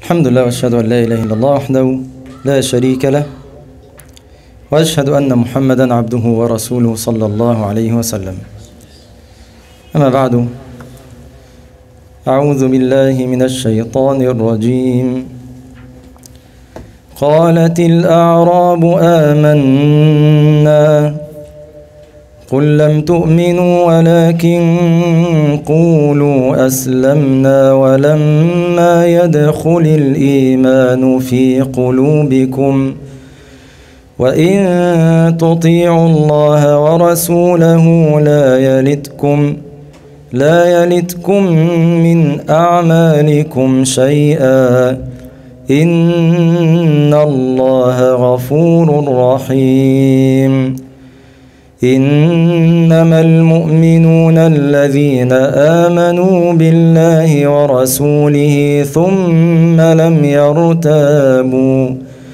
الحمد لله واشهد ان لا اله الا الله وحده لا شريك له واشهد ان محمدا عبده ورسوله صلى الله عليه وسلم اما بعد اعوذ بالله من الشيطان الرجيم قالت الاعراب امنا قل لم تؤمنوا ولكن قولوا اسلمنا ولما يدخل الايمان في قلوبكم وان تطيعوا الله ورسوله لا يلتكم لا يلتكم من اعمالكم شيئا ان الله غفور رحيم انما المؤمنون الذين امنوا بالله ورسوله ثم لم يرتابوا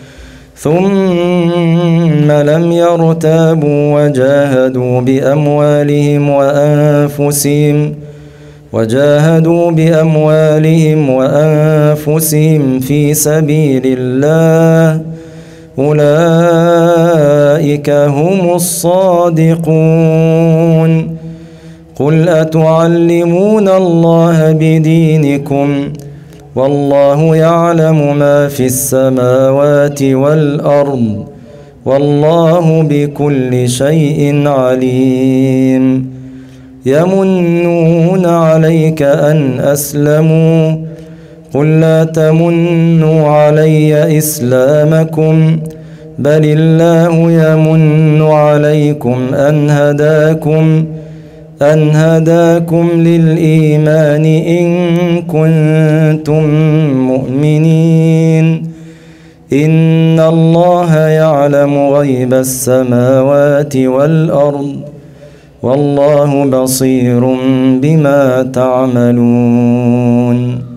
ثم لم يرتابوا وجاهدوا باموالهم وانفسهم وجاهدوا باموالهم وانفسهم في سبيل الله أولئك هم الصادقون قل أتعلمون الله بدينكم والله يعلم ما في السماوات والأرض والله بكل شيء عليم يمنون عليك أن أسلموا قل لا تمنوا علي إسلامكم بل الله يمن عليكم أن هداكم أن هداكم للإيمان إن كنتم مؤمنين إن الله يعلم غيب السماوات والأرض والله بصير بما تعملون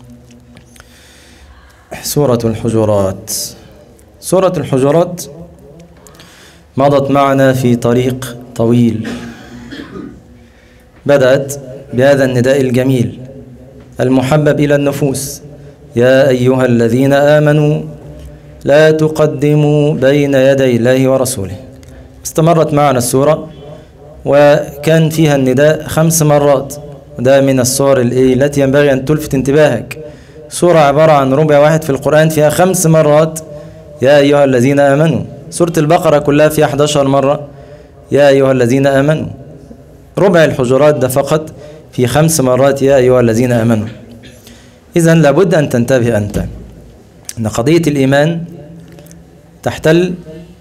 سورة الحجرات سورة الحجرات مضت معنا في طريق طويل بدأت بهذا النداء الجميل المحبب إلى النفوس يا أيها الذين آمنوا لا تقدموا بين يدي الله ورسوله استمرت معنا السورة وكان فيها النداء خمس مرات وده من الصور التي ينبغي أن تلفت انتباهك سورة عبارة عن ربع واحد في القرآن فيها خمس مرات يا أيها الذين آمنوا سورة البقرة كلها فيها 11 مرة يا أيها الذين آمنوا ربع الحجرات ده فقط في خمس مرات يا أيها الذين آمنوا إذا لابد أن تنتبه أنت أن قضية الإيمان تحتل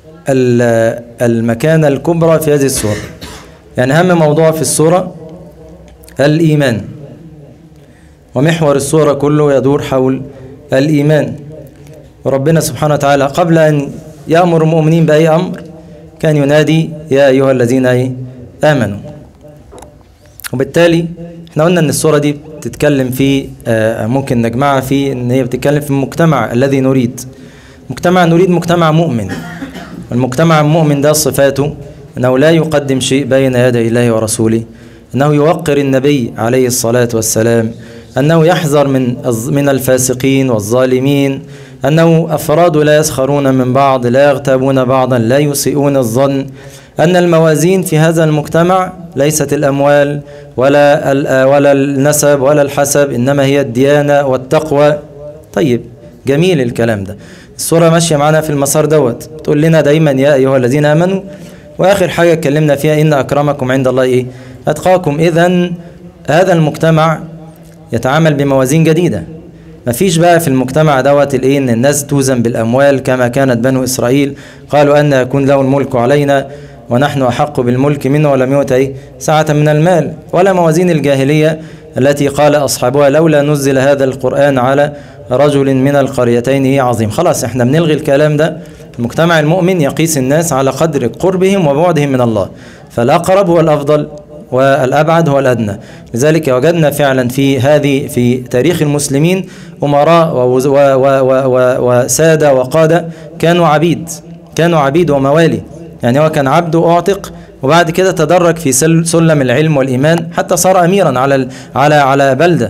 المكانة الكبرى في هذه السورة يعني أهم موضوع في السورة الإيمان ومحور السورة كله يدور حول الإيمان وربنا سبحانه وتعالى قبل أن يأمر المؤمنين بأي أمر كان ينادي يا أيها الذين آمنوا وبالتالي احنا قلنا ان الصورة دي بتتكلم في ممكن نجمعها في ان هي بتتكلم في المجتمع الذي نريد مجتمع نريد مجتمع مؤمن المجتمع المؤمن ده صفاته انه لا يقدم شيء بين يدي الله ورسوله انه يوقر النبي عليه الصلاة والسلام أنه يحذر من من الفاسقين والظالمين أنه أفراد لا يسخرون من بعض لا يغتابون بعضا لا يسيئون الظن أن الموازين في هذا المجتمع ليست الأموال ولا ولا النسب ولا الحسب إنما هي الديانة والتقوى طيب جميل الكلام ده الصورة ماشية معنا في المسار دوت تقول لنا دايما يا أيها الذين آمنوا وآخر حاجة اتكلمنا فيها إن أكرمكم عند الله إيه أتقاكم إذا هذا المجتمع يتعامل بموازين جديدة مفيش بقى في المجتمع دوت الايه ان الناس توزن بالاموال كما كانت بنو اسرائيل قالوا ان يكون له الملك علينا ونحن احق بالملك منه ولم يؤت ايه سعة من المال ولا موازين الجاهلية التي قال اصحابها لولا نزل هذا القرآن على رجل من القريتين هي عظيم خلاص احنا بنلغي الكلام ده المجتمع المؤمن يقيس الناس على قدر قربهم وبعدهم من الله فالاقرب هو الافضل والأبعد هو الأدنى لذلك وجدنا فعلا في هذه في تاريخ المسلمين أمراء وسادة وقادة كانوا عبيد كانوا عبيد وموالي يعني هو كان عبد أعتق وبعد كده تدرج في سلم العلم والإيمان حتى صار أميرا على على على بلدة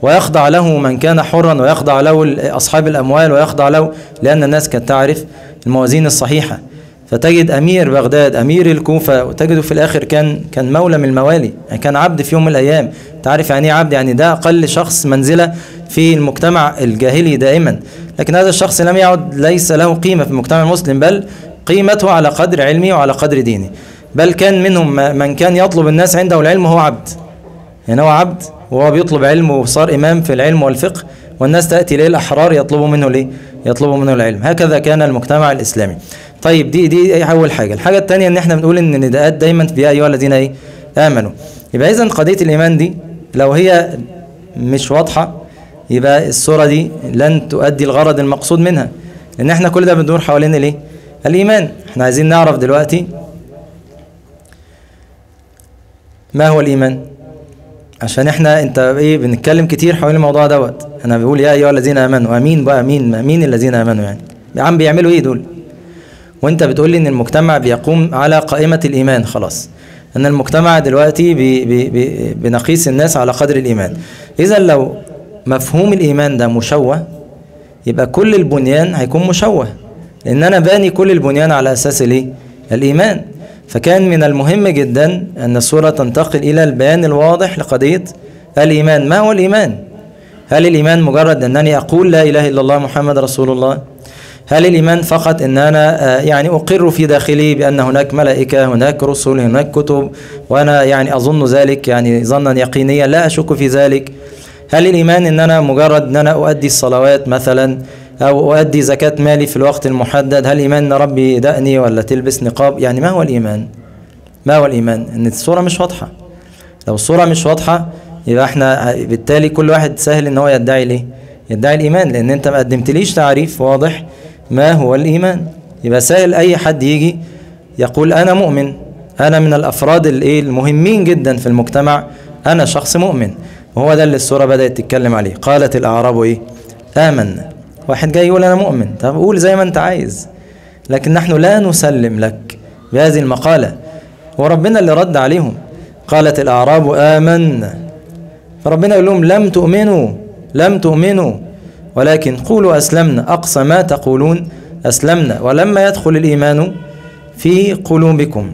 ويخضع له من كان حرا ويخضع له أصحاب الأموال ويخضع له لأن الناس كانت تعرف الموازين الصحيحة فتجد أمير بغداد أمير الكوفة وتجده في الآخر كان كان مولى من الموالي يعني كان عبد في يوم من الأيام تعرف يعني إيه عبد يعني ده أقل شخص منزلة في المجتمع الجاهلي دائما لكن هذا الشخص لم يعد ليس له قيمة في المجتمع المسلم بل قيمته على قدر علمه وعلى قدر دينه بل كان منهم من كان يطلب الناس عنده العلم وهو عبد يعني هو عبد وهو بيطلب علم وصار إمام في العلم والفقه والناس تأتي إليه الأحرار يطلبوا منه ليه؟ يطلبوا منه العلم هكذا كان المجتمع الإسلامي طيب دي دي أول حاجة الحاجة الثانية إن إحنا بنقول إن النداءات دايما يا أيها الذين إيه؟ آمنوا يبقى إذا قضية الإيمان دي لو هي مش واضحة يبقى الصورة دي لن تؤدي الغرض المقصود منها لأن إحنا كل ده بندور حوالين الإيه؟ الإيمان إحنا عايزين نعرف دلوقتي ما هو الإيمان عشان احنا انت ايه بنتكلم كتير حوالين الموضوع دوت انا بقول يا ايها الذين امنوا امين بقى مين مين الذين امنوا يعني يا عم بيعملوا ايه دول وانت بتقول لي ان المجتمع بيقوم على قائمة الايمان خلاص ان المجتمع دلوقتي بي بي بي بنقيس الناس على قدر الايمان اذا لو مفهوم الايمان ده مشوه يبقى كل البنيان هيكون مشوه لان انا باني كل البنيان على اساس الايه الايمان فكان من المهم جدا أن السورة تنتقل إلى البيان الواضح لقضية الإيمان ما هو الإيمان؟ هل الإيمان مجرد أنني أقول لا إله إلا الله محمد رسول الله؟ هل الإيمان فقط أن أنا يعني أقر في داخلي بأن هناك ملائكة هناك رسل هناك كتب وأنا يعني أظن ذلك يعني ظنا يقينيا لا أشك في ذلك هل الإيمان أن أنا مجرد أن أنا أؤدي الصلوات مثلا أو أؤدي زكاة مالي في الوقت المحدد هل إيمان أن ربي يدأني ولا تلبس نقاب يعني ما هو الإيمان ما هو الإيمان أن الصورة مش واضحة لو الصورة مش واضحة يبقى احنا بالتالي كل واحد سهل ان هو يدعي ليه يدعي الإيمان لأن أنت ما قدمتليش تعريف واضح ما هو الإيمان يبقى سهل أي حد يجي يقول أنا مؤمن أنا من الأفراد الإيه المهمين جدا في المجتمع أنا شخص مؤمن وهو ده اللي السورة بدأت تتكلم عليه قالت الأعراب إيه آمنا واحد جاي يقول أنا مؤمن طب قول زي ما أنت عايز لكن نحن لا نسلم لك بهذه المقالة وربنا اللي رد عليهم قالت الأعراب آمنا فربنا يقول لهم لم تؤمنوا لم تؤمنوا ولكن قولوا أسلمنا أقصى ما تقولون أسلمنا ولما يدخل الإيمان في قلوبكم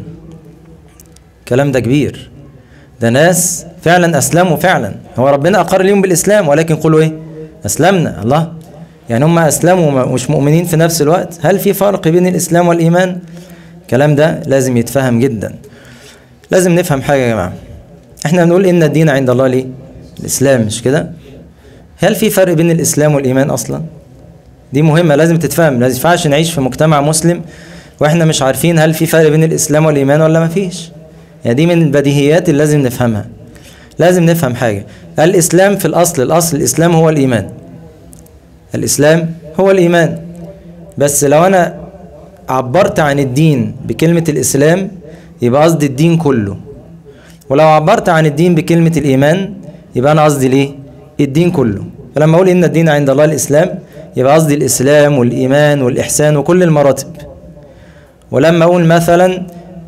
كلام ده كبير ده ناس فعلا أسلموا فعلا هو ربنا أقر لهم بالإسلام ولكن قولوا إيه أسلمنا الله يعني هم أسلموا ومش مؤمنين في نفس الوقت هل في فرق بين الإسلام والإيمان الكلام ده لازم يتفهم جدا لازم نفهم حاجة يا جماعة احنا بنقول إن الدين عند الله ليه الإسلام مش كده هل في فرق بين الإسلام والإيمان أصلا دي مهمة لازم تتفهم لازم ينفعش نعيش في مجتمع مسلم واحنا مش عارفين هل في فرق بين الإسلام والإيمان ولا ما فيش يعني دي من البديهيات اللي لازم نفهمها لازم نفهم حاجة الإسلام في الأصل الأصل الإسلام هو الإيمان الإسلام هو الإيمان بس لو أنا عبرت عن الدين بكلمة الإسلام يبقى قصدي الدين كله ولو عبرت عن الدين بكلمة الإيمان يبقى أنا قصدي ليه الدين كله فلما أقول إن الدين عند الله الإسلام يبقى قصدي الإسلام والإيمان والإحسان وكل المراتب ولما أقول مثلا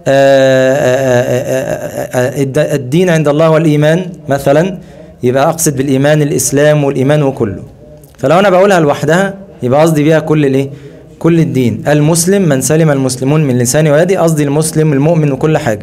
الدين عند الله والإيمان مثلا يبقى أقصد بالإيمان الإسلام والإيمان وكله فلو أنا بقولها لوحدها يبقى قصدي بيها كل الإيه كل الدين المسلم من سلم المسلمون من لسانه ويدي قصدي المسلم المؤمن وكل حاجة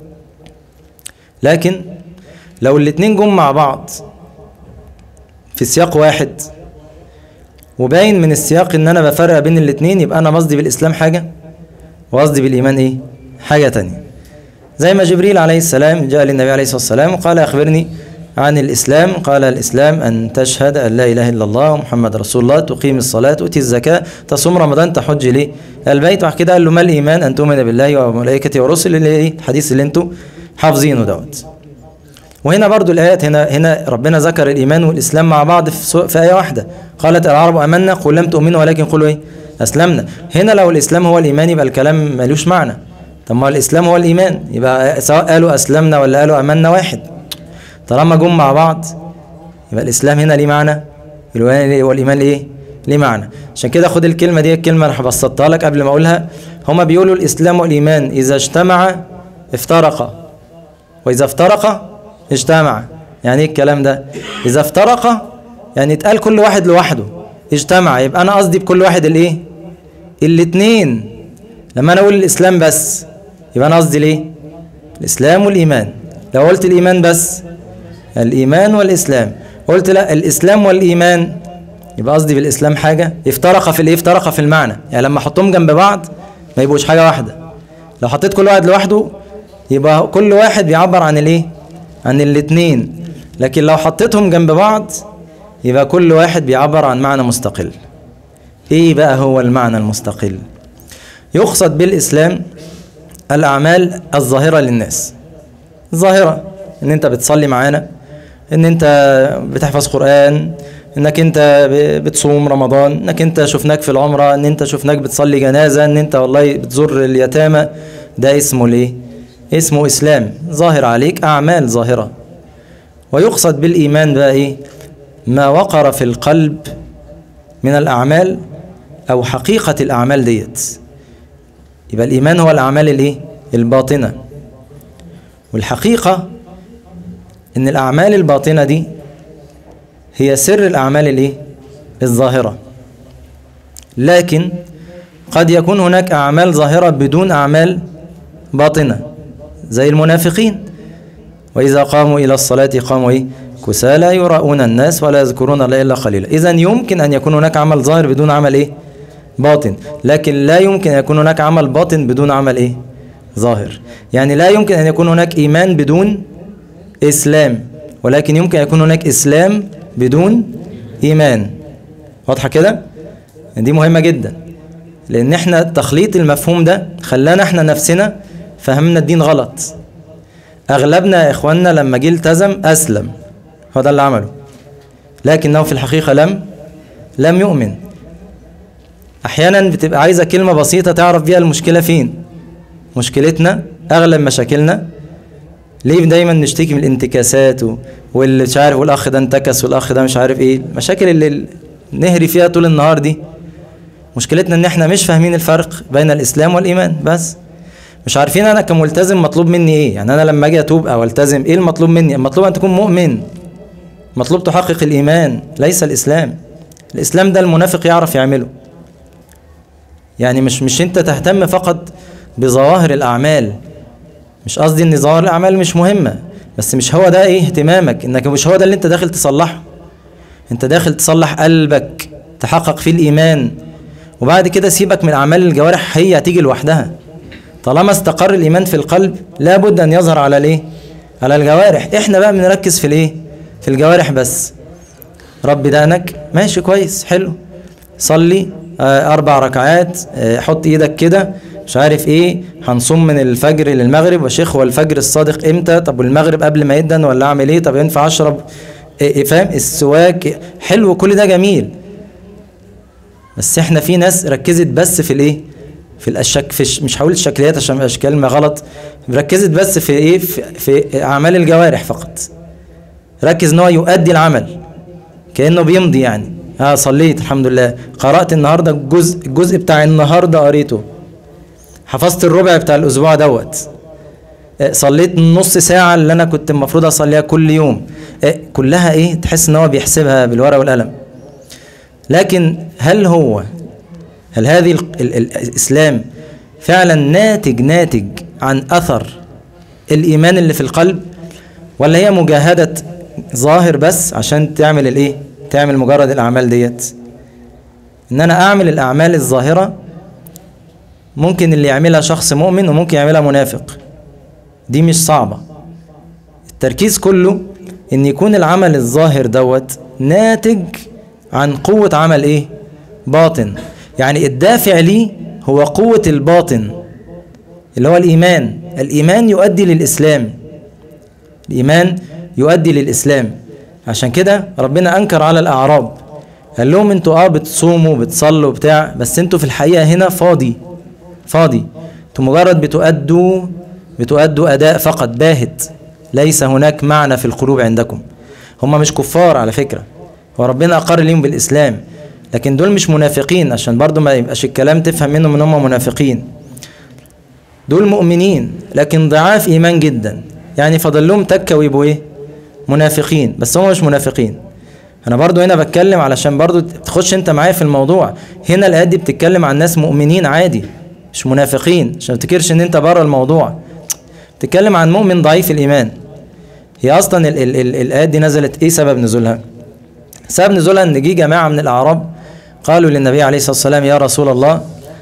لكن لو الاتنين جم مع بعض في سياق واحد وباين من السياق ان انا بفرق بين الاتنين يبقى انا قصدي بالاسلام حاجة وقصدي بالايمان ايه حاجة تانية زي ما جبريل عليه السلام جاء للنبي عليه الصلاة والسلام وقال اخبرني عن الإسلام قال الإسلام أن تشهد أن لا إله إلا الله ومحمد رسول الله تقيم الصلاة تؤتي الزكاة تصوم رمضان تحج ليه البيت وبعد كده قال له ما الإيمان أن تؤمن بالله وملائكته ورسله اللي إيه الحديث اللي أنتوا حافظينه دوت وهنا برضو الآيات هنا هنا ربنا ذكر الإيمان والإسلام مع بعض في, في آية واحدة قالت العرب أمنا قل لم تؤمنوا ولكن قولوا إيه أسلمنا هنا لو الإسلام هو الإيمان يبقى الكلام ملوش معنى طب ما الإسلام هو الإيمان يبقى سواء قالوا أسلمنا ولا قالوا أمنا واحد طالما جم مع بعض يبقى الإسلام هنا ليه معنى والإيمان ليه ليه معنى عشان كده خد الكلمة دي الكلمة اللي هبسطها لك قبل ما أقولها هما بيقولوا الإسلام والإيمان إذا اجتمع افترقا وإذا افترقا اجتمع يعني ايه الكلام ده اذا افترق يعني اتقال كل واحد لوحده اجتمع يبقى انا قصدي بكل واحد الايه الاتنين لما انا اقول الاسلام بس يبقى انا قصدي ليه الاسلام والايمان لو قلت الايمان بس الايمان والاسلام قلت لا الاسلام والايمان يبقى قصدي بالاسلام حاجه افترق في الايه افترق في المعنى يعني لما احطهم جنب بعض ما يبقوش حاجه واحده لو حطيت كل واحد لوحده يبقى كل واحد بيعبر عن الايه عن الاثنين لكن لو حطيتهم جنب بعض يبقى كل واحد بيعبر عن معنى مستقل ايه بقى هو المعنى المستقل يقصد بالاسلام الاعمال الظاهره للناس ظاهره ان انت بتصلي معانا ان انت بتحفظ قران انك انت بتصوم رمضان انك انت شفناك في العمره ان انت شفناك بتصلي جنازه ان انت والله بتزور اليتامى ده اسمه ليه اسمه اسلام ظاهر عليك اعمال ظاهره ويقصد بالايمان بقى ايه ما وقر في القلب من الاعمال او حقيقه الاعمال ديت يبقى الايمان هو الاعمال الايه الباطنه والحقيقه ان الاعمال الباطنه دي هي سر الاعمال الايه الظاهره لكن قد يكون هناك اعمال ظاهره بدون اعمال باطنه زي المنافقين واذا قاموا الى الصلاه قاموا ايه كسالى يراؤون الناس ولا يذكرون الله الا قليلا اذا يمكن ان يكون هناك عمل ظاهر بدون عمل ايه باطن لكن لا يمكن ان يكون هناك عمل باطن بدون عمل ايه ظاهر يعني لا يمكن ان يكون هناك ايمان بدون اسلام ولكن يمكن ان يكون هناك اسلام بدون ايمان واضحه كده دي مهمه جدا لان احنا تخليط المفهوم ده خلانا احنا نفسنا فهمنا الدين غلط اغلبنا يا اخواننا لما جه التزم اسلم هو ده اللي عمله لكنه في الحقيقه لم لم يؤمن احيانا بتبقى عايزه كلمه بسيطه تعرف بيها المشكله فين مشكلتنا اغلب مشاكلنا ليه دايما نشتكي من الانتكاسات و... واللي مش عارف والاخ ده انتكس والاخ ده مش عارف ايه المشاكل اللي نهري فيها طول النهار دي مشكلتنا ان احنا مش فاهمين الفرق بين الاسلام والايمان بس مش عارفين انا كملتزم مطلوب مني ايه يعني انا لما اجي اتوب او التزم ايه المطلوب مني المطلوب ان تكون مؤمن مطلوب تحقق الايمان ليس الاسلام الاسلام ده المنافق يعرف يعمله يعني مش مش انت تهتم فقط بظواهر الاعمال مش قصدي ان ظواهر الاعمال مش مهمه بس مش هو ده ايه اهتمامك انك مش هو ده اللي انت داخل تصلحه انت داخل تصلح قلبك تحقق فيه الايمان وبعد كده سيبك من اعمال الجوارح هي هتيجي لوحدها طالما استقر الايمان في القلب لابد ان يظهر على الايه على الجوارح احنا بقى بنركز في الايه في الجوارح بس رب دانك ماشي كويس حلو صلي آه اربع ركعات آه حط ايدك كده مش عارف ايه هنصوم من الفجر للمغرب وشيخ هو الفجر الصادق امتى طب والمغرب قبل ما يدن ولا اعمل ايه طب ينفع اشرب إيه فاهم السواك حلو كل ده جميل بس احنا في ناس ركزت بس في الايه في الاشك في الش... مش هقول الشكليات عشان مش كلمه غلط ركزت بس في ايه في, في اعمال الجوارح فقط ركز ان هو يؤدي العمل كانه بيمضي يعني اه صليت الحمد لله قرات النهارده الجزء الجزء بتاع النهارده قريته حفظت الربع بتاع الاسبوع دوت صليت نص ساعة اللي أنا كنت المفروض أصليها كل يوم كلها إيه تحس إن هو بيحسبها بالورقة والقلم لكن هل هو هل هذه ال ال الإسلام فعلا ناتج ناتج عن أثر الإيمان اللي في القلب ولا هي مجاهدة ظاهر بس عشان تعمل الإيه تعمل مجرد الأعمال ديت إن أنا أعمل الأعمال الظاهرة ممكن اللي يعملها شخص مؤمن وممكن يعملها منافق دي مش صعبة التركيز كله ان يكون العمل الظاهر دوت ناتج عن قوة عمل ايه باطن يعني الدافع ليه هو قوة الباطن اللي هو الإيمان الإيمان يؤدي للإسلام الإيمان يؤدي للإسلام عشان كده ربنا أنكر على الأعراب قال لهم انتوا اه بتصوموا بتصلوا بتاع بس انتوا في الحقيقة هنا فاضي فاضي انتوا مجرد بتؤدوا بتؤدوا أداء فقط باهت ليس هناك معنى في القلوب عندكم هم مش كفار على فكرة وربنا أقر لهم بالإسلام لكن دول مش منافقين عشان برضو ما يبقاش الكلام تفهم منهم ان هم منافقين دول مؤمنين لكن ضعاف إيمان جدا يعني فاضل لهم تكة ويبقوا إيه منافقين بس هم مش منافقين انا برضو هنا بتكلم علشان برضو تخش انت معايا في الموضوع هنا الايات دي بتتكلم عن ناس مؤمنين عادي مش منافقين عشان ما تفتكرش ان انت بره الموضوع بتتكلم عن مؤمن ضعيف الايمان هي اصلا ال ال ال الايات دي نزلت ايه سبب نزولها سبب نزولها ان جه جماعه من الاعراب قالوا للنبي عليه الصلاه والسلام يا رسول الله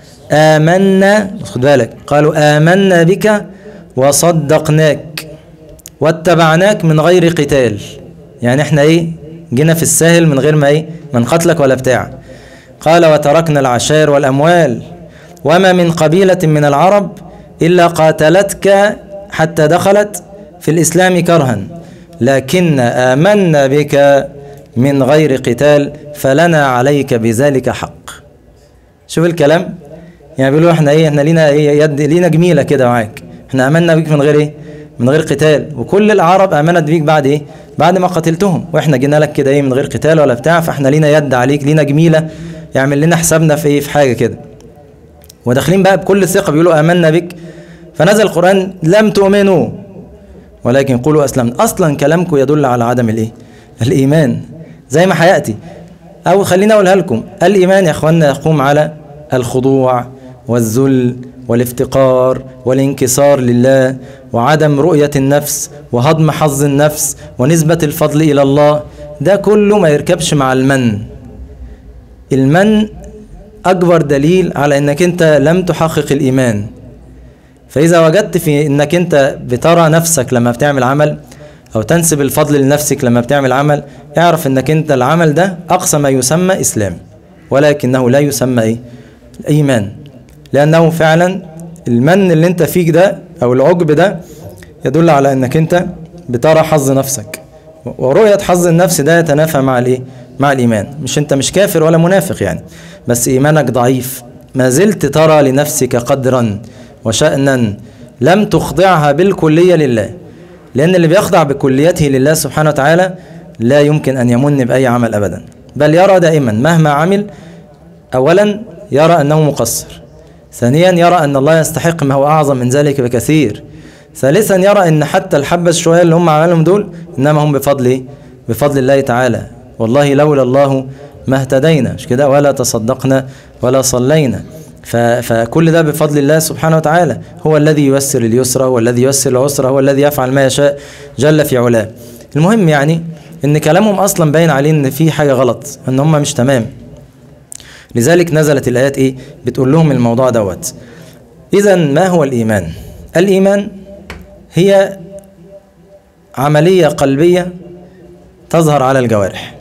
آمنا خد بالك قالوا آمنا بك وصدقناك واتبعناك من غير قتال يعني احنا ايه جينا في الساهل من غير ما ايه من قتلك ولا بتاع قال وتركنا العشائر والأموال وما من قبيلة من العرب إلا قاتلتك حتى دخلت في الإسلام كرها لكن آمنا بك من غير قتال فلنا عليك بذلك حق شوف الكلام يعني بيقولوا احنا ايه احنا لينا ايه يد لينا جميله كده معاك احنا امنا بيك من غير ايه من غير قتال وكل العرب امنت بيك بعد ايه بعد ما قتلتهم واحنا جينا لك كده ايه من غير قتال ولا بتاع فاحنا لينا يد عليك لينا جميله يعمل لنا حسابنا في ايه في حاجه كده وداخلين بقى بكل ثقه بيقولوا امنا بك فنزل القران لم تؤمنوا ولكن قولوا اسلمنا اصلا كلامكم يدل على عدم الايه الايمان زي ما هياتي او خليني اقولها لكم الايمان يا اخواننا يقوم على الخضوع والذل والافتقار والانكسار لله وعدم رؤية النفس وهضم حظ النفس ونسبة الفضل إلى الله ده كله ما يركبش مع المن المن أكبر دليل على أنك أنت لم تحقق الإيمان فإذا وجدت في أنك أنت بترى نفسك لما بتعمل عمل أو تنسب الفضل لنفسك لما بتعمل عمل اعرف أنك أنت العمل ده أقصى ما يسمى إسلام ولكنه لا يسمى إيه؟ إيمان لأنه فعلا المن اللي أنت فيك ده أو العجب ده يدل على أنك أنت بترى حظ نفسك ورؤية حظ النفس ده يتنافى مع الإيه؟ مع الإيمان مش أنت مش كافر ولا منافق يعني بس إيمانك ضعيف ما زلت ترى لنفسك قدرا وشأنا لم تخضعها بالكلية لله لأن اللي بيخضع بكليته لله سبحانه وتعالى لا يمكن أن يمن بأي عمل أبدا بل يرى دائما مهما عمل أولا يرى أنه مقصر ثانيا يرى أن الله يستحق ما هو أعظم من ذلك بكثير ثالثا يرى أن حتى الحبة شوية اللي هم عملهم دول إنما هم بفضل بفضل الله تعالى والله لولا الله ما اهتدينا مش كده ولا تصدقنا ولا صلينا فكل ده بفضل الله سبحانه وتعالى هو الذي ييسر اليسرى هو الذي ييسر العسرى هو الذي يفعل ما يشاء جل في علاه المهم يعني ان كلامهم اصلا باين عليه ان في حاجه غلط ان هم مش تمام لذلك نزلت الايات ايه بتقول لهم الموضوع دوت اذا ما هو الايمان الايمان هي عمليه قلبيه تظهر على الجوارح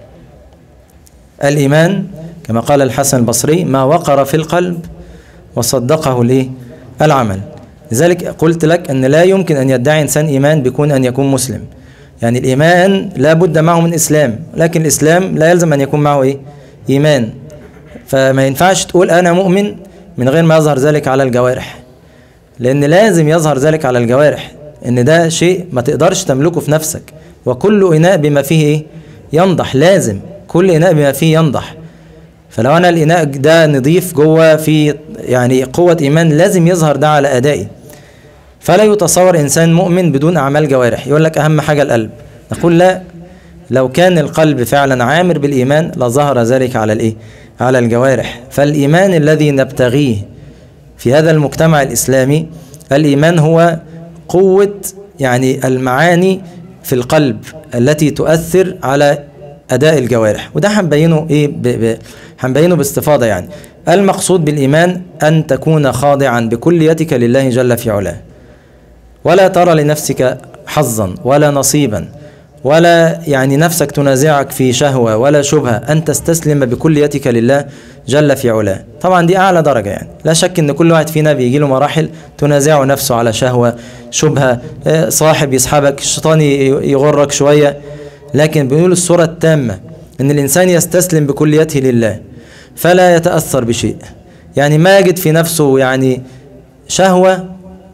الايمان كما قال الحسن البصري ما وقر في القلب وصدقه الايه العمل لذلك قلت لك ان لا يمكن ان يدعي انسان ايمان بكون ان يكون مسلم يعني الايمان لا بد معه من اسلام لكن الاسلام لا يلزم ان يكون معه ايه ايمان فما ينفعش تقول انا مؤمن من غير ما يظهر ذلك على الجوارح لان لازم يظهر ذلك على الجوارح ان ده شيء ما تقدرش تملكه في نفسك وكل اناء بما فيه ايه ينضح لازم كل اناء بما فيه ينضح فلو انا الاناء ده نضيف جوه في يعني قوه ايمان لازم يظهر ده على ادائي فلا يتصور انسان مؤمن بدون اعمال جوارح يقول لك اهم حاجه القلب نقول لا لو كان القلب فعلا عامر بالايمان لظهر ذلك على الايه على الجوارح فالايمان الذي نبتغيه في هذا المجتمع الاسلامي الايمان هو قوه يعني المعاني في القلب التي تؤثر على اداء الجوارح وده هنبينه ايه ب... ب... هنبينه باستفاضه يعني المقصود بالايمان ان تكون خاضعا بكليتك لله جل في علاه ولا ترى لنفسك حظا ولا نصيبا ولا يعني نفسك تنازعك في شهوة ولا شبهة أن تستسلم بكليتك لله جل في علاه طبعا دي أعلى درجة يعني لا شك أن كل واحد فينا بيجي له مراحل تنازعه نفسه على شهوة شبهة صاحب يسحبك الشيطان يغرك شوية لكن بنقول الصورة التامة أن الإنسان يستسلم بكليته لله فلا يتأثر بشيء يعني ما يجد في نفسه يعني شهوة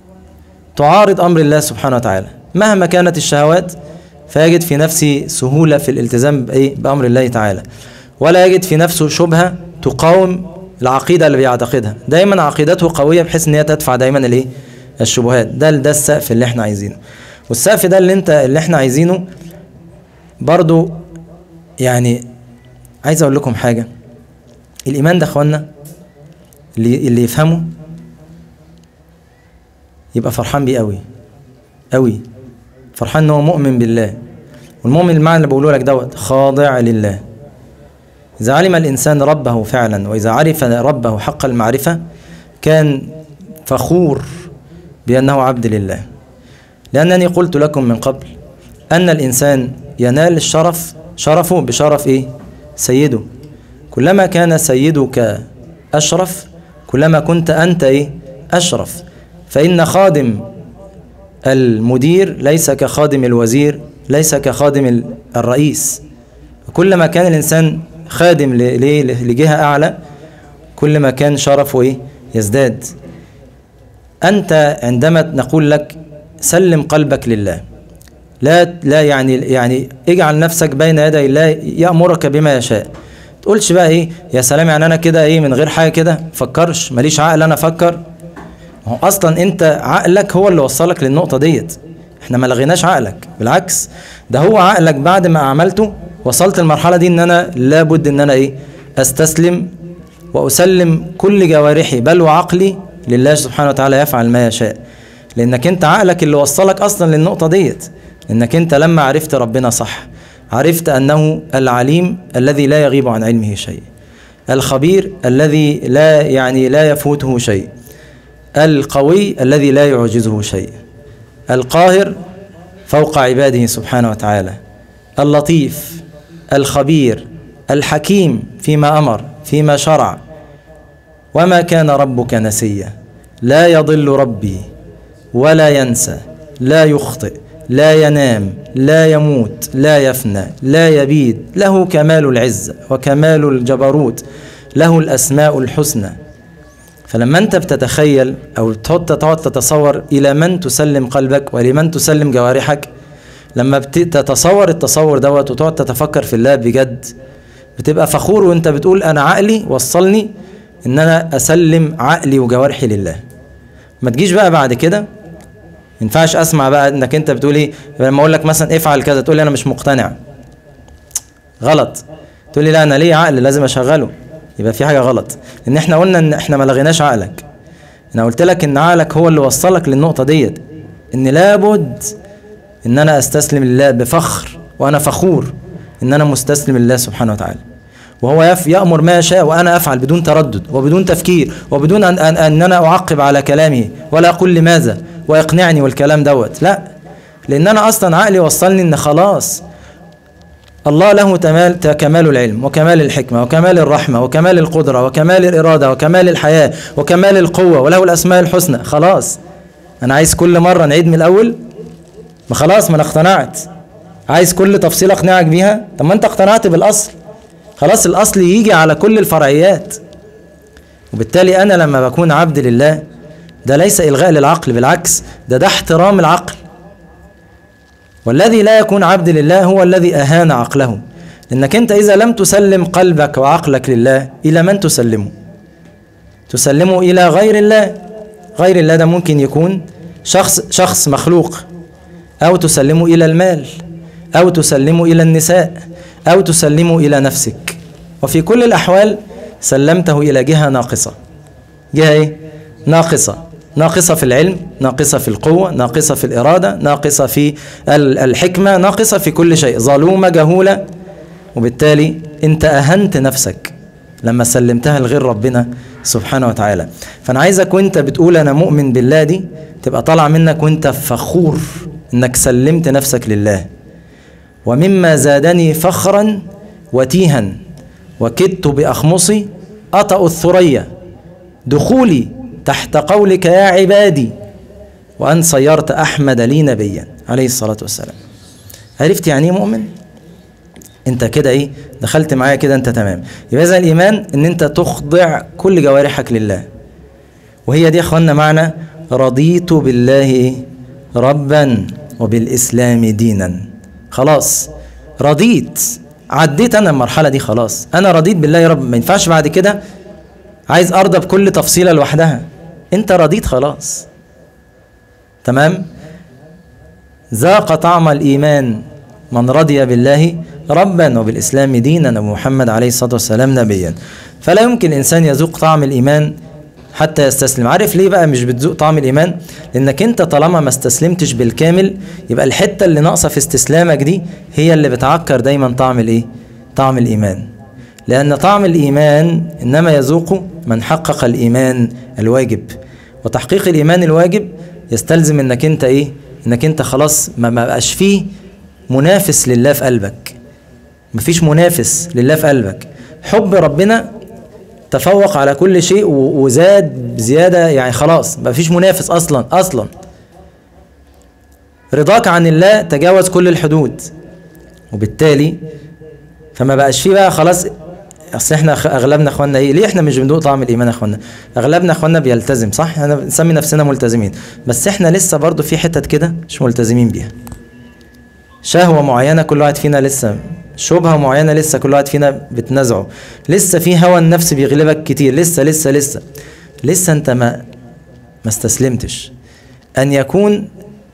تعارض أمر الله سبحانه وتعالى مهما كانت الشهوات فيجد في نفسه سهولة في الالتزام بإيه؟ بأمر الله تعالى ولا يجد في نفسه شبهة تقاوم العقيدة اللي بيعتقدها دايما عقيدته قوية بحيث ان هي تدفع دايما الايه الشبهات ده ده السقف اللي احنا عايزينه والسقف ده اللي انت اللي احنا عايزينه برضو يعني عايز اقول لكم حاجة الايمان ده اخوانا اللي, اللي يفهمه يبقى فرحان بيه قوي قوي فرحان ان هو مؤمن بالله والمؤمن المعنى اللي بقوله لك دوت خاضع لله إذا علم الإنسان ربه فعلا وإذا عرف ربه حق المعرفة كان فخور بأنه عبد لله لأنني قلت لكم من قبل أن الإنسان ينال الشرف شرفه بشرف إيه؟ سيده كلما كان سيدك أشرف كلما كنت أنت إيه؟ أشرف فإن خادم المدير ليس كخادم الوزير ليس كخادم الرئيس كلما كان الإنسان خادم لجهة أعلى كل ما كان شرفه إيه؟ يزداد أنت عندما نقول لك سلم قلبك لله لا لا يعني يعني اجعل نفسك بين يدي الله يأمرك بما يشاء تقولش بقى ايه يا سلام يعني انا كده ايه من غير حاجه كده فكرش ماليش عقل انا افكر هو اصلا انت عقلك هو اللي وصلك للنقطه ديت احنا ما لغيناش عقلك بالعكس ده هو عقلك بعد ما عملته وصلت المرحله دي ان انا لابد ان انا ايه استسلم واسلم كل جوارحي بل وعقلي لله سبحانه وتعالى يفعل ما يشاء لانك انت عقلك اللي وصلك اصلا للنقطه ديت انك انت لما عرفت ربنا صح عرفت انه العليم الذي لا يغيب عن علمه شيء الخبير الذي لا يعني لا يفوته شيء القوي الذي لا يعجزه شيء القاهر فوق عباده سبحانه وتعالى اللطيف الخبير الحكيم فيما امر فيما شرع وما كان ربك نسيا لا يضل ربي ولا ينسى لا يخطئ لا ينام لا يموت لا يفنى لا يبيد له كمال العزة وكمال الجبروت له الأسماء الحسنى فلما أنت بتتخيل أو تقعد تتصور إلى من تسلم قلبك ولمن تسلم جوارحك لما بتتصور التصور دوت وتقعد تتفكر في الله بجد بتبقى فخور وانت بتقول انا عقلي وصلني ان انا اسلم عقلي وجوارحي لله ما تجيش بقى بعد كده ما ينفعش اسمع بقى انك انت بتقول ايه لما اقول لك مثلا افعل كذا تقول لي انا مش مقتنع غلط تقول لي لا انا ليه عقل لازم اشغله يبقى في حاجه غلط لان احنا قلنا ان احنا ما لغيناش عقلك انا قلت لك ان عقلك هو اللي وصلك للنقطه ديت ان لابد ان انا استسلم لله بفخر وانا فخور ان انا مستسلم لله سبحانه وتعالى وهو يف يأمر ما يشاء وأنا أفعل بدون تردد وبدون تفكير وبدون أن, أن, أن أنا أعقب على كلامه ولا أقول لماذا ويقنعني والكلام دوت لا لأن أنا أصلا عقلي وصلني أن خلاص الله له تمال كمال العلم وكمال الحكمة وكمال الرحمة وكمال القدرة وكمال الإرادة وكمال الحياة وكمال القوة وله الأسماء الحسنى خلاص أنا عايز كل مرة نعيد من الأول ما خلاص ما أنا اقتنعت عايز كل تفصيلة أقنعك بيها طب ما أنت اقتنعت بالأصل خلاص الأصل يجي على كل الفرعيات وبالتالي أنا لما بكون عبد لله ده ليس إلغاء للعقل بالعكس ده ده احترام العقل والذي لا يكون عبد لله هو الذي أهان عقله لأنك أنت إذا لم تسلم قلبك وعقلك لله إلى من تسلمه تسلمه إلى غير الله غير الله ده ممكن يكون شخص شخص مخلوق أو تسلمه إلى المال أو تسلمه إلى النساء أو تسلمه إلى نفسك وفي كل الأحوال سلمته إلى جهة ناقصة جهة إيه؟ ناقصة ناقصة في العلم ناقصة في القوة ناقصة في الإرادة ناقصة في الحكمة ناقصة في كل شيء ظلومة جهولة وبالتالي أنت أهنت نفسك لما سلمتها لغير ربنا سبحانه وتعالى فأنا عايزك وأنت بتقول أنا مؤمن بالله دي تبقى طالع منك وأنت فخور أنك سلمت نفسك لله ومما زادني فخرا وتيها وكدت بأخمصي أطأ الثريا دخولي تحت قولك يا عبادي وأن صيرت أحمد لي نبيا عليه الصلاة والسلام عرفت يعني ايه مؤمن انت كده ايه دخلت معايا كده انت تمام يبقى اذا الايمان ان انت تخضع كل جوارحك لله وهي دي يا اخوانا معنى رضيت بالله ايه ربا وبالاسلام دينا خلاص رضيت عديت انا المرحله دي خلاص انا رضيت بالله يا رب ما ينفعش بعد كده عايز ارضى بكل تفصيله لوحدها انت رضيت خلاص تمام ذاق طعم الايمان من رضي بالله ربا وبالإسلام دينا ومحمد عليه الصلاة والسلام نبيا فلا يمكن إنسان يذوق طعم الإيمان حتى يستسلم عارف ليه بقى مش بتذوق طعم الإيمان لأنك أنت طالما ما استسلمتش بالكامل يبقى الحتة اللي ناقصة في استسلامك دي هي اللي بتعكر دايما طعم الإيه طعم الإيمان لأن طعم الإيمان إنما يذوق من حقق الإيمان الواجب وتحقيق الإيمان الواجب يستلزم إنك أنت إيه إنك أنت خلاص ما ما بقاش فيه منافس لله في قلبك مفيش منافس لله في قلبك حب ربنا تفوق على كل شيء و- وزاد زيادة يعني خلاص مفيش منافس أصلا أصلا رضاك عن الله تجاوز كل الحدود وبالتالي فما بقاش فيه بقى خلاص اصل احنا أخ- اغلبنا اخواننا ايه ليه احنا مش بندوق طعم الايمان يا اخواننا اغلبنا اخواننا بيلتزم صح احنا بنسمي نفسنا ملتزمين بس احنا لسه برضو في حتت كده مش ملتزمين بيها شهوة معينة كل واحد فينا لسه شبهة معينة لسه كل واحد فينا بتنزعه لسه في هوى النفس بيغلبك كتير لسه لسه لسه لسه انت ما ما استسلمتش ان يكون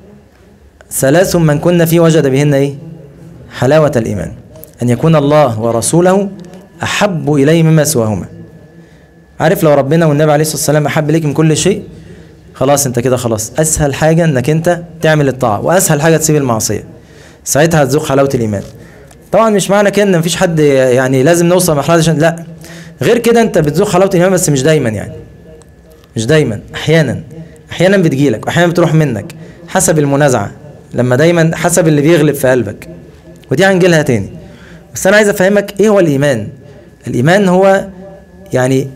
ثلاث من كنا فيه وجد بهن ايه حلاوة الايمان ان يكون الله ورسوله احب اليه مما سواهما عارف لو ربنا والنبي عليه الصلاة والسلام احب اليك من كل شيء خلاص انت كده خلاص اسهل حاجة انك انت تعمل الطاعة واسهل حاجة تسيب المعصية ساعتها هتذوق حلاوة الايمان طبعا مش معنى كده ان مفيش حد يعني لازم نوصل لمرحله دي عشان لا غير كده انت بتذوق حلاوه الايمان بس مش دايما يعني مش دايما احيانا احيانا بتجيلك واحيانا بتروح منك حسب المنازعه لما دايما حسب اللي بيغلب في قلبك ودي هنجيلها تاني بس انا عايز افهمك ايه هو الايمان الايمان هو يعني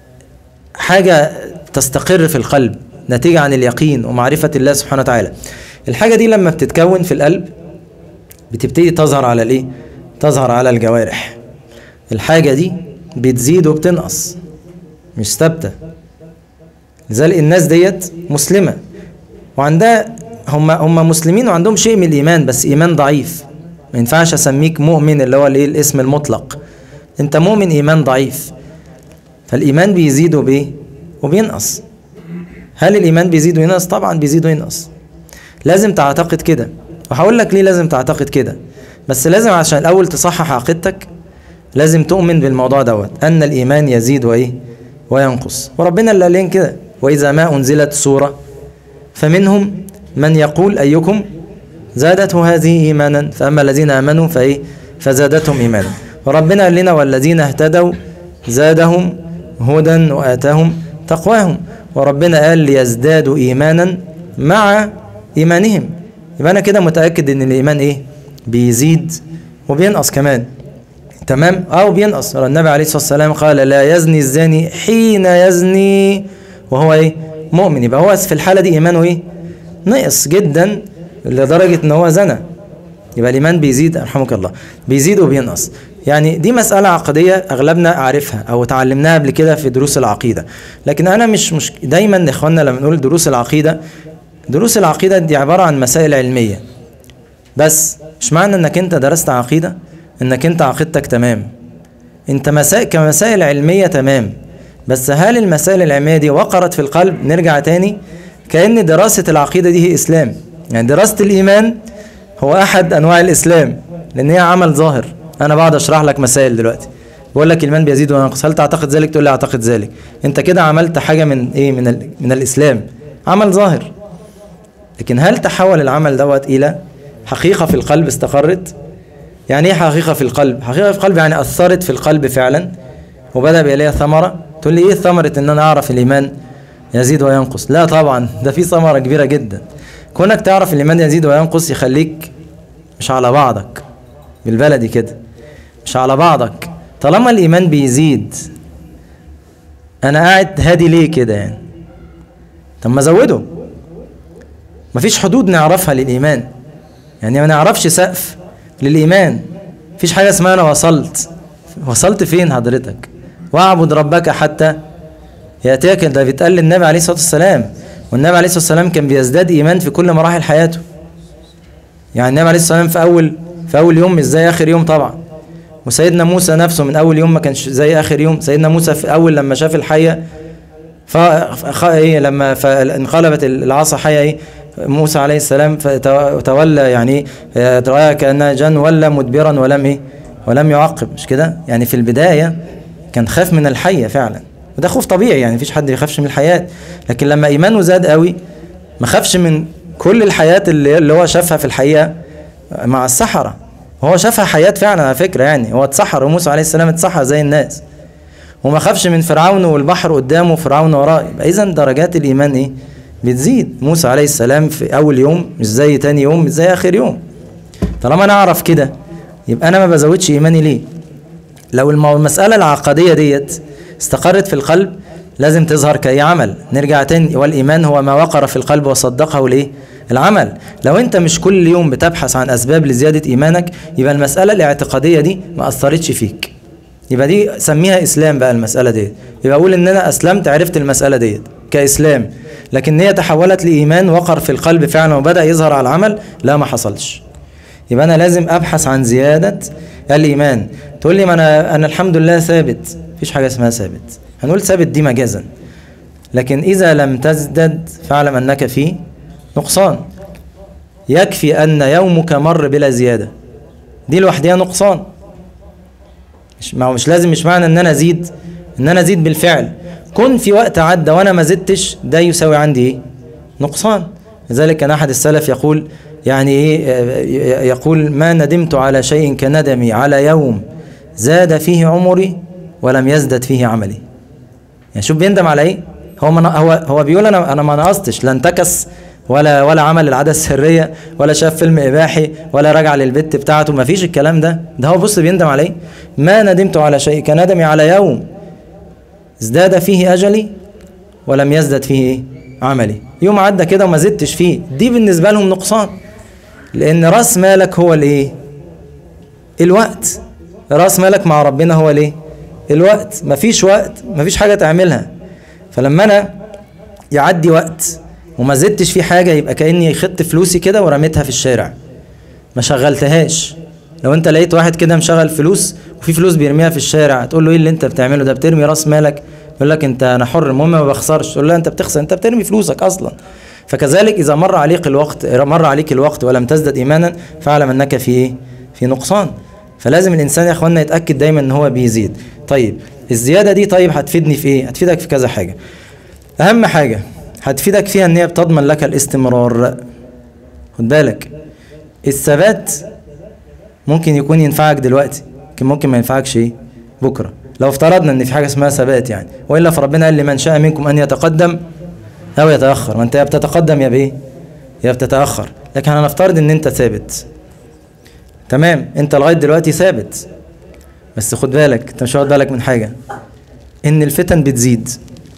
حاجه تستقر في القلب نتيجه عن اليقين ومعرفه الله سبحانه وتعالى الحاجه دي لما بتتكون في القلب بتبتدي تظهر على الايه تظهر على الجوارح الحاجه دي بتزيد وبتنقص مش ثابته لذلك الناس ديت مسلمه وعندها هم هم مسلمين وعندهم شيء من الايمان بس ايمان ضعيف ما ينفعش اسميك مؤمن اللي هو الايه الاسم المطلق انت مؤمن ايمان ضعيف فالايمان بيزيد وبايه وبينقص هل الايمان بيزيد وينقص طبعا بيزيد وينقص لازم تعتقد كده وهقول لك ليه لازم تعتقد كده بس لازم عشان الاول تصحح عقيدتك لازم تؤمن بالموضوع دوت ان الايمان يزيد وايه وينقص وربنا اللي قال لنا كده واذا ما انزلت سوره فمنهم من يقول ايكم زادته هذه ايمانا فاما الذين امنوا فايه فزادتهم ايمانا وربنا قال لنا والذين اهتدوا زادهم هدى واتاهم تقواهم وربنا قال ليزدادوا ايمانا مع ايمانهم يبقى انا كده متاكد ان الايمان ايه بيزيد وبينقص كمان تمام او بينقص النبي عليه الصلاه والسلام قال لا يزني الزاني حين يزني وهو ايه مؤمن يبقى هو في الحاله دي ايمانه ايه نقص جدا لدرجه ان هو زنى يبقى الايمان بيزيد رحمك الله بيزيد وبينقص يعني دي مسألة عقدية أغلبنا عارفها أو اتعلمناها قبل كده في دروس العقيدة لكن أنا مش مش دايما إخواننا لما نقول دروس العقيدة دروس العقيدة دي عبارة عن مسائل علمية بس مش معنى انك انت درست عقيدة انك انت عقيدتك تمام انت مسائل كمسائل علمية تمام بس هل المسائل العلمية دي وقرت في القلب نرجع تاني كأن دراسة العقيدة دي هي إسلام يعني دراسة الإيمان هو أحد أنواع الإسلام لأن هي عمل ظاهر أنا بقعد أشرح لك مسائل دلوقتي بقول لك الإيمان بيزيد وينقص هل تعتقد ذلك تقول لي أعتقد ذلك أنت كده عملت حاجة من إيه من, ال... من الإسلام عمل ظاهر لكن هل تحول العمل دوت إلى حقيقة في القلب استقرت يعني ايه حقيقة في القلب حقيقة في القلب يعني أثرت في القلب فعلا وبدأ بقى ليها ثمرة تقول لي ايه ثمرة ان انا اعرف الايمان يزيد وينقص لا طبعا ده في ثمرة كبيرة جدا كونك تعرف الايمان يزيد وينقص يخليك مش على بعضك بالبلدي كده مش على بعضك طالما الايمان بيزيد انا قاعد هادي ليه كده يعني طب ما زوده مفيش حدود نعرفها للايمان يعني ما نعرفش سقف للايمان مفيش حاجه اسمها انا وصلت وصلت فين حضرتك واعبد ربك حتى ياتيك ده بيتقال للنبي عليه الصلاه والسلام والنبي عليه الصلاه والسلام كان بيزداد ايمان في كل مراحل حياته يعني النبي عليه الصلاه والسلام في اول في اول يوم مش زي اخر يوم طبعا وسيدنا موسى نفسه من اول يوم ما كانش زي اخر يوم سيدنا موسى في اول لما شاف الحيه ف ايه لما انقلبت العصا حيه ايه موسى عليه السلام فتولى يعني رأى كأنها جن ولا مدبرا ولم إيه ولم يعقب مش كده يعني في البداية كان خاف من الحية فعلا وده خوف طبيعي يعني مفيش حد يخافش من الحياة لكن لما إيمانه زاد قوي ما خافش من كل الحياة اللي, اللي هو شافها في الحقيقة مع السحرة هو شافها حياة فعلا على فكرة يعني هو اتسحر وموسى عليه السلام اتسحر زي الناس وما خافش من فرعون والبحر قدامه وفرعون وراه يبقى إذا درجات الإيمان إيه؟ بتزيد موسى عليه السلام في أول يوم مش زي تاني يوم مش زي آخر يوم طالما أنا أعرف كده يبقى أنا ما بزودش إيماني ليه لو المسألة العقدية ديت استقرت في القلب لازم تظهر كأي عمل نرجع تاني والإيمان هو ما وقر في القلب وصدقه ليه العمل لو انت مش كل يوم بتبحث عن اسباب لزيادة ايمانك يبقى المسألة الاعتقادية دي ما اثرتش فيك يبقى دي سميها اسلام بقى المسألة دي يبقى اقول ان انا اسلمت عرفت المسألة ديت كاسلام لكن هي تحولت لايمان وقر في القلب فعلا وبدأ يظهر على العمل لا ما حصلش يبقى انا لازم ابحث عن زيادة الايمان تقول لي ما انا انا الحمد لله ثابت مفيش حاجة اسمها ثابت هنقول ثابت دي مجازا لكن اذا لم تزدد فاعلم انك في نقصان يكفي أن يومك مر بلا زيادة دي لوحدها نقصان مش ما هو مش لازم مش معنى ان انا ازيد ان انا ازيد بالفعل كن في وقت عدى وانا ما زدتش ده يساوي عندي ايه نقصان لذلك كان احد السلف يقول يعني ايه يقول ما ندمت على شيء كندمي على يوم زاد فيه عمري ولم يزدد فيه عملي يعني شوف بيندم على ايه هو من هو هو بيقول انا انا ما نقصتش لا انتكس ولا ولا عمل العاده السريه ولا شاف فيلم اباحي ولا رجع للبت بتاعته ما فيش الكلام ده ده هو بص بيندم عليه ما ندمت على شيء كندمي على يوم ازداد فيه اجلي ولم يزدد فيه ايه عملي يوم عدى كده وما زدتش فيه دي بالنسبه لهم نقصان لان راس مالك هو الايه الوقت راس مالك مع ربنا هو الايه الوقت مفيش وقت مفيش حاجه تعملها فلما انا يعدي وقت وما زدتش فيه حاجه يبقى كاني خدت فلوسي كده ورميتها في الشارع ما شغلتهاش لو انت لقيت واحد كده مشغل فلوس وفي فلوس بيرميها في الشارع تقول له ايه اللي انت بتعمله ده بترمي راس مالك يقول لك انت انا حر المهم ما بخسرش تقول له انت بتخسر انت بترمي فلوسك اصلا فكذلك اذا مر عليك الوقت مر عليك الوقت ولم تزدد ايمانا فاعلم انك في ايه في نقصان فلازم الانسان يا اخوانا يتاكد دايما ان هو بيزيد طيب الزياده دي طيب هتفيدني في ايه هتفيدك في كذا حاجه اهم حاجه هتفيدك فيها ان هي بتضمن لك الاستمرار خد بالك الثبات ممكن يكون ينفعك دلوقتي لكن ممكن ما ينفعكش ايه بكره لو افترضنا ان في حاجه اسمها ثبات يعني والا فربنا قال لمن شاء منكم ان يتقدم او يتاخر ما انت يا بتتقدم يا بايه يا بتتاخر لكن هنفترض ان انت ثابت تمام انت لغايه دلوقتي ثابت بس خد بالك انت مش واخد بالك من حاجه ان الفتن بتزيد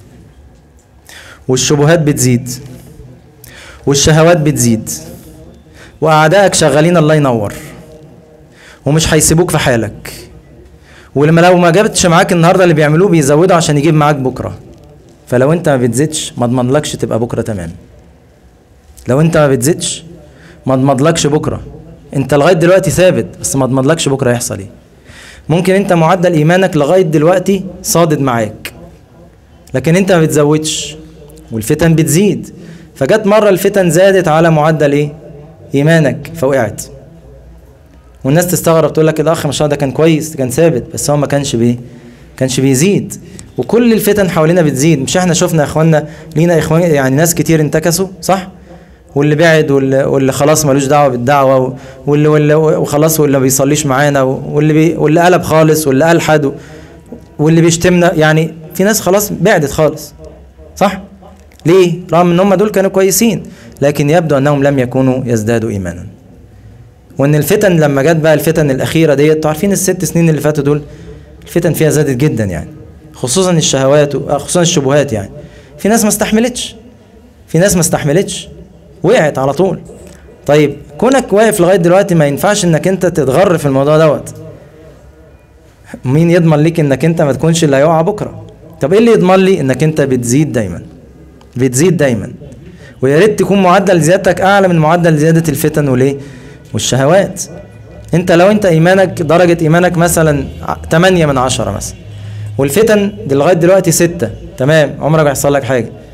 والشبهات بتزيد والشهوات بتزيد واعدائك شغالين الله ينور ومش هيسيبوك في حالك ولما لو ما جابتش معاك النهارده اللي بيعملوه بيزودوا عشان يجيب معاك بكره فلو انت ما بتزيدش ما اضمنلكش تبقى بكره تمام لو انت ما بتزيدش ما اضمنلكش بكره انت لغايه دلوقتي ثابت بس ما اضمنلكش بكره يحصل ايه ممكن انت معدل ايمانك لغايه دلوقتي صادد معاك لكن انت ما بتزودش والفتن بتزيد فجت مره الفتن زادت على معدل ايه ايمانك فوقعت والناس تستغرب تقول لك الاخ ما شاء الله ده كان كويس كان ثابت بس هو ما كانش بيه كانش بيزيد وكل الفتن حوالينا بتزيد مش احنا شفنا يا اخوانا لينا اخوان يعني ناس كتير انتكسوا صح واللي بعد واللي, واللي خلاص ملوش دعوه بالدعوه واللي, واللي وخلاص واللي ما بيصليش معانا واللي بي واللي قلب خالص واللي الحد واللي بيشتمنا يعني في ناس خلاص بعدت خالص صح ليه رغم ان هم دول كانوا كويسين لكن يبدو انهم لم يكونوا يزدادوا ايمانا وان الفتن لما جت بقى الفتن الاخيره ديت انتوا عارفين الست سنين اللي فاتوا دول الفتن فيها زادت جدا يعني خصوصا الشهوات خصوصا الشبهات يعني في ناس ما استحملتش في ناس ما استحملتش وقعت على طول طيب كونك واقف لغايه دلوقتي ما ينفعش انك انت تتغر في الموضوع دوت مين يضمن ليك انك انت ما تكونش اللي هيقع بكره طب ايه اللي يضمن لي انك انت بتزيد دايما بتزيد دايما ويا ريت تكون معدل زيادتك اعلى من معدل زياده الفتن وليه والشهوات انت لو انت ايمانك درجه ايمانك مثلا 8 من 10 مثلا والفتن دي لغايه دلوقتي 6 تمام عمرك ما هيحصل لك حاجه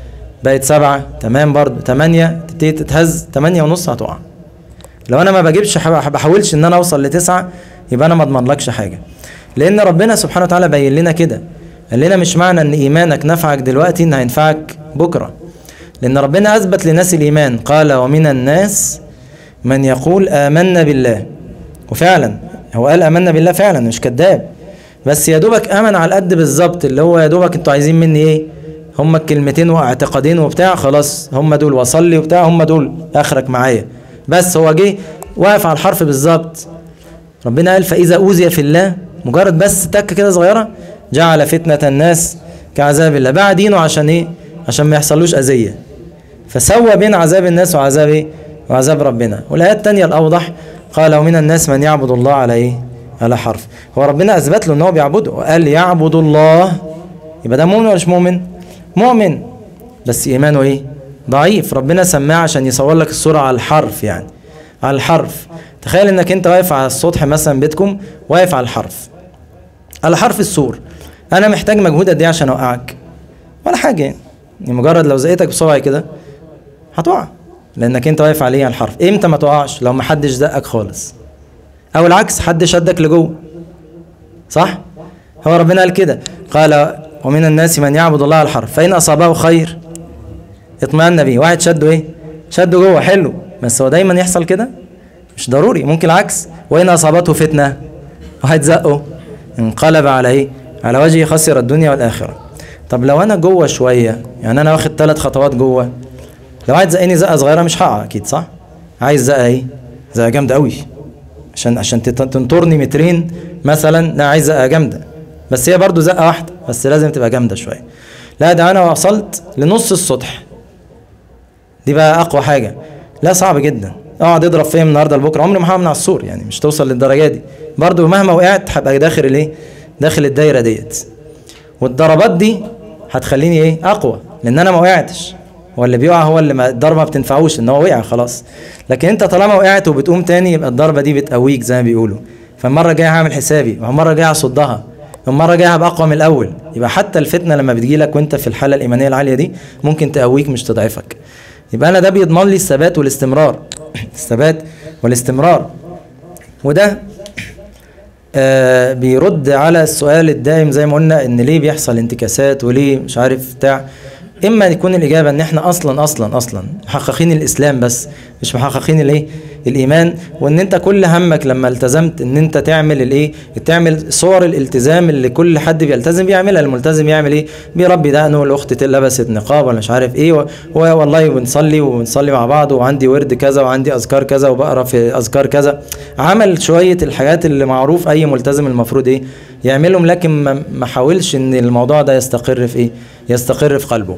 بقت سبعة تمام برضو تمانية تبتدي تتهز تمانية ونص هتقع لو انا ما بجيبش ح- بحاولش ان انا اوصل لتسعة يبقى انا ما اضمنلكش حاجة لان ربنا سبحانه وتعالى بين لنا كده قال لنا مش معنى ان ايمانك نفعك دلوقتي ان هينفعك بكرة لان ربنا اثبت للناس الايمان قال ومن الناس من يقول آمنا بالله وفعلا هو قال آمنا بالله فعلا مش كذاب بس يا دوبك آمن على القد بالظبط اللي هو يا دوبك انتوا عايزين مني ايه هم الكلمتين واعتقادين وبتاع خلاص هم دول وصلي وبتاع هم دول اخرك معايا بس هو جه واقف على الحرف بالظبط ربنا قال فإذا أوذي في الله مجرد بس تكة كده صغيرة جعل فتنة الناس كعذاب الله باع دينه عشان ايه عشان ما يحصلوش أذية فسوى بين عذاب الناس وعذاب ايه وعذاب ربنا والآيات التانية الأوضح قال ومن الناس من يعبد الله على ايه على حرف هو ربنا أثبت له ان هو بيعبده وقال يعبد الله يبقى ده مؤمن ولا مش مؤمن مؤمن بس إيمانه ايه ضعيف ربنا سماه عشان يصور لك الصورة على الحرف يعني على الحرف تخيل انك انت واقف على السطح مثلا بيتكم واقف على الحرف على حرف السور انا محتاج مجهود قد ايه عشان اوقعك ولا حاجه يعني يعني مجرد لو زقيتك بصبعي كده هتقع لانك انت واقف عليه على الحرف امتى ما تقعش لو ما حدش زقك خالص او العكس حد شدك لجوه صح هو ربنا قال كده قال ومن الناس من يعبد الله على الحرف فان اصابه خير اطمأن به واحد شده ايه شده جوه حلو بس هو دايما يحصل كده مش ضروري ممكن العكس وإن أصابته فتنة واحد زقه انقلب على إيه؟ على وجهه خسر الدنيا والآخرة طب لو أنا جوه شوية يعني أنا واخد ثلاث خطوات جوه لو عايز زقني زقة صغيرة مش هقع أكيد صح؟ عايز زقة إيه؟ زقة جامدة أوي عشان عشان تت- تنطرني مترين مثلا لا عايز زقة جامدة بس هي برضو زقة واحدة بس لازم تبقى جامدة شوية لا ده أنا وصلت لنص السطح دي بقى اقوى حاجه لا صعب جدا اقعد اضرب فيا من النهارده لبكره عمري ما هعمل من على السور يعني مش توصل للدرجه دي برضو مهما وقعت هبقى داخل الايه داخل الدايره ديت والضربات دي هتخليني ايه اقوى لان انا ما وقعتش هو اللي بيقع هو اللي ما الضربه ما بتنفعوش ان هو وقع خلاص لكن انت طالما وقعت وبتقوم تاني يبقى الضربه دي بتقويك زي ما بيقولوا فالمره الجايه هعمل حسابي والمره الجايه هصدها المره الجايه هبقى اقوى من الاول يبقى حتى الفتنه لما بتجيلك وانت في الحاله الايمانيه العاليه دي ممكن تقويك مش تضعفك يبقى انا ده بيضمن لي الثبات والاستمرار الثبات والاستمرار وده آه بيرد على السؤال الدائم زي ما قلنا ان ليه بيحصل انتكاسات وليه مش عارف بتاع اما يكون الاجابه ان احنا اصلا اصلا اصلا محققين الاسلام بس مش محققين الايه الايمان وان انت كل همك لما التزمت ان انت تعمل الايه تعمل صور الالتزام اللي كل حد بيلتزم بيعملها الملتزم يعمل ايه بيربي دقنه الاخت لبست نقاب ولا مش عارف ايه و- والله بنصلي وبنصلي مع بعض وعندي ورد كذا وعندي اذكار كذا وبقرا في اذكار كذا عمل شويه الحاجات اللي معروف اي ملتزم المفروض ايه يعملهم لكن ما ما حاولش ان الموضوع ده يستقر في ايه يستقر في قلبه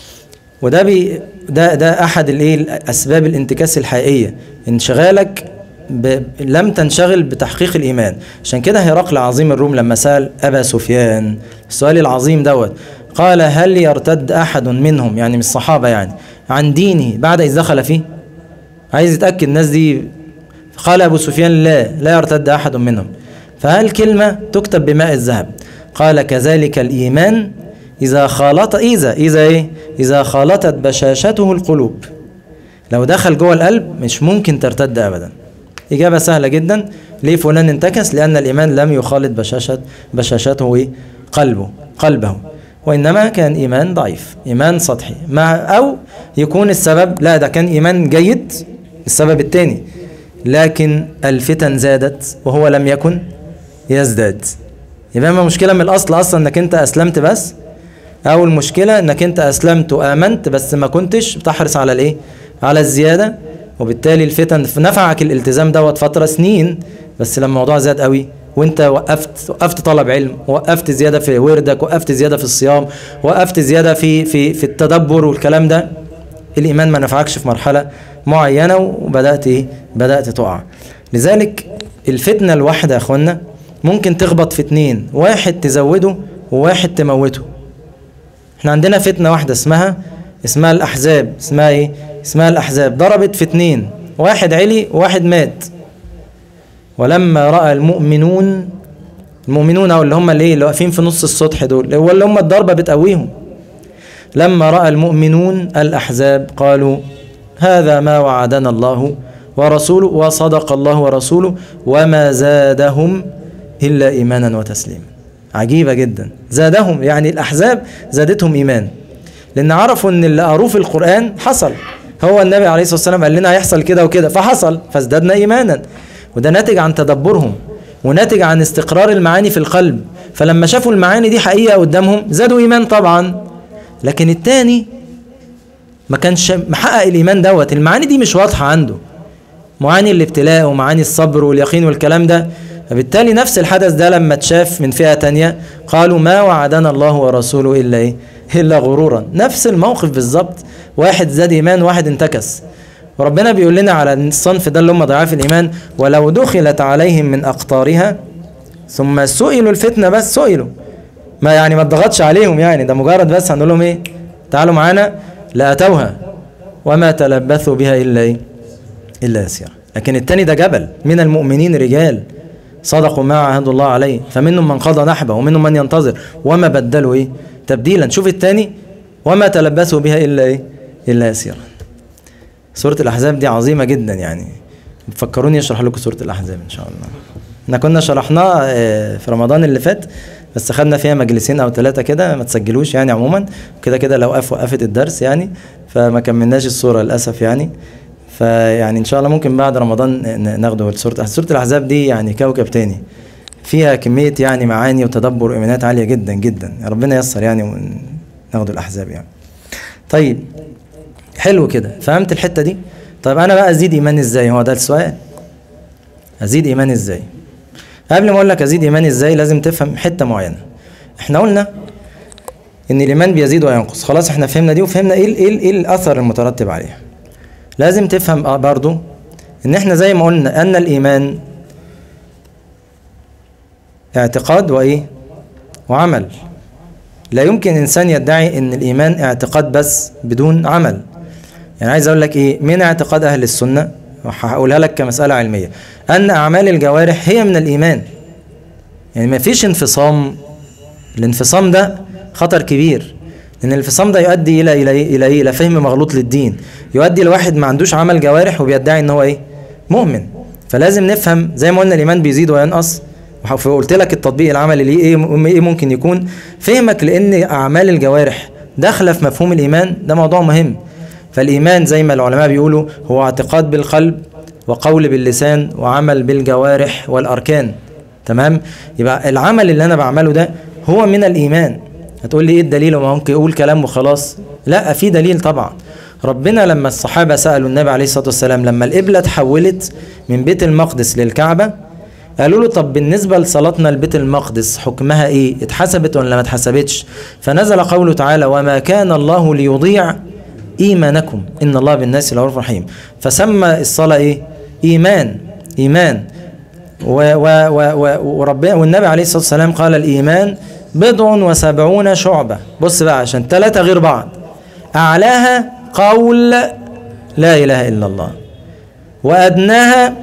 وده بي ده ده احد الايه اسباب الانتكاس الحقيقيه انشغالك ب... لم تنشغل بتحقيق الايمان عشان كده هرقل عظيم الروم لما سال ابا سفيان السؤال العظيم دوت قال هل يرتد احد منهم يعني من الصحابه يعني عن دينه بعد اذ دخل فيه عايز يتاكد الناس دي قال ابو سفيان لا لا يرتد احد منهم فهل كلمه تكتب بماء الذهب قال كذلك الايمان إذا خالط إذا إذا إيه؟ إذا خالطت بشاشته القلوب لو دخل جوه القلب مش ممكن ترتد أبدا إجابة سهلة جدا ليه فلان انتكس لأن الإيمان لم يخالط بشاشة بشاشته إيه؟ قلبه قلبه وإنما كان إيمان ضعيف إيمان سطحي مع أو يكون السبب لا ده كان إيمان جيد السبب الثاني لكن الفتن زادت وهو لم يكن يزداد يبقى ما مشكلة من الأصل أصلا إنك أنت أسلمت بس أو المشكلة إنك أنت أسلمت وآمنت بس ما كنتش بتحرص على الإيه؟ على الزيادة وبالتالي الفتن نفعك الالتزام دوت فترة سنين بس لما الموضوع زاد قوي وانت وقفت وقفت طلب علم وقفت زياده في وردك وقفت زياده في الصيام وقفت زياده في في في التدبر والكلام ده الايمان ما نفعكش في مرحله معينه وبدات ايه بدات تقع لذلك الفتنه الواحده يا اخوانا ممكن تخبط في اتنين واحد تزوده وواحد تموته احنا عندنا فتنه واحده اسمها اسمها الاحزاب اسمها ايه اسمها الاحزاب ضربت في اتنين واحد علي وواحد مات ولما راى المؤمنون المؤمنون او اللي هم اللي اللي واقفين في نص السطح دول هو اللي هم الضربه بتقويهم لما رأى المؤمنون الأحزاب قالوا هذا ما وعدنا الله ورسوله وصدق الله ورسوله وما زادهم إلا إيمانا وتسليما عجيبة جدا زادهم يعني الأحزاب زادتهم إيمان لأن عرفوا أن اللي قروه في القرآن حصل هو النبي عليه الصلاة والسلام قال لنا هيحصل كده وكده فحصل فازدادنا إيمانا وده ناتج عن تدبرهم وناتج عن استقرار المعاني في القلب فلما شافوا المعاني دي حقيقة قدامهم زادوا إيمان طبعا لكن التاني ما كانش محقق الإيمان دوت المعاني دي مش واضحة عنده معاني الابتلاء ومعاني الصبر واليقين والكلام ده فبالتالي نفس الحدث ده لما اتشاف من فئة تانية قالوا ما وعدنا الله ورسوله إلا إيه إلا غرورا نفس الموقف بالظبط واحد زاد إيمان واحد انتكس وربنا بيقول لنا على الصنف ده اللي هم ضعاف الإيمان ولو دخلت عليهم من أقطارها ثم سئلوا الفتنة بس سئلوا ما يعني ما اتضغطش عليهم يعني ده مجرد بس هنقول لهم ايه تعالوا معانا لأتوها وما تلبثوا بها إلا ايه إلا يسيرا لكن التاني ده جبل من المؤمنين رجال صدقوا ما عهد الله عليه فمنهم من قضى نحبه ومنهم من ينتظر وما بدلوا ايه تبديلا شوف التاني وما تلبثوا بها إلا ايه إلا يسيرا سورة الأحزاب دي عظيمة جدا يعني فكروني اشرح لكم سورة الأحزاب إن شاء الله احنا كنا شرحناها في رمضان اللي فات بس خدنا فيها مجلسين او ثلاثه كده ما تسجلوش يعني عموما كده كده لو وقف وقفت الدرس يعني فما كملناش الصوره للاسف يعني فيعني ان شاء الله ممكن بعد رمضان ناخده سوره سوره الاحزاب دي يعني كوكب تاني فيها كميه يعني معاني وتدبر وايمانات عاليه جدا جدا ربنا ييسر يعني وناخد الاحزاب يعني طيب حلو كده فهمت الحته دي طيب انا بقى ازيد ايماني ازاي هو ده السؤال ازيد ايماني ازاي قبل ما اقول لك ازيد ايماني ازاي لازم تفهم حته معينه احنا قلنا ان الايمان بيزيد وينقص خلاص احنا فهمنا دي وفهمنا ايه ايه ايه الاثر المترتب عليها لازم تفهم برضو ان احنا زي ما قلنا ان الايمان اعتقاد وايه وعمل لا يمكن انسان يدعي ان الايمان اعتقاد بس بدون عمل يعني عايز اقول لك ايه من اعتقاد اهل السنه وهقولها لك كمسألة علمية أن أعمال الجوارح هي من الإيمان يعني ما فيش انفصام الانفصام ده خطر كبير لأن الانفصام ده يؤدي إلى إلى إلى إيه؟ إلى فهم مغلوط للدين يؤدي لواحد ما عندوش عمل جوارح وبيدعي إن هو إيه مؤمن فلازم نفهم زي ما قلنا الإيمان بيزيد وينقص وقلت لك التطبيق العملي ليه إيه إيه ممكن يكون فهمك لأن أعمال الجوارح داخلة في مفهوم الإيمان ده موضوع مهم فالإيمان زي ما العلماء بيقولوا هو اعتقاد بالقلب وقول باللسان وعمل بالجوارح والأركان تمام يبقى العمل اللي أنا بعمله ده هو من الإيمان هتقول لي إيه الدليل وما ممكن يقول كلام وخلاص لا في دليل طبعا ربنا لما الصحابة سألوا النبي عليه الصلاة والسلام لما القبلة اتحولت من بيت المقدس للكعبة قالوا له طب بالنسبة لصلاتنا لبيت المقدس حكمها ايه اتحسبت ولا ما اتحسبتش فنزل قوله تعالى وما كان الله ليضيع ايمانكم ان الله بالناس لرؤوف رحيم فسمى الصلاه ايه ايمان ايمان و و و وربنا والنبي عليه الصلاه والسلام قال الايمان بضع وسبعون شعبه بص بقى عشان ثلاثه غير بعض اعلاها قول لا اله الا الله وادناها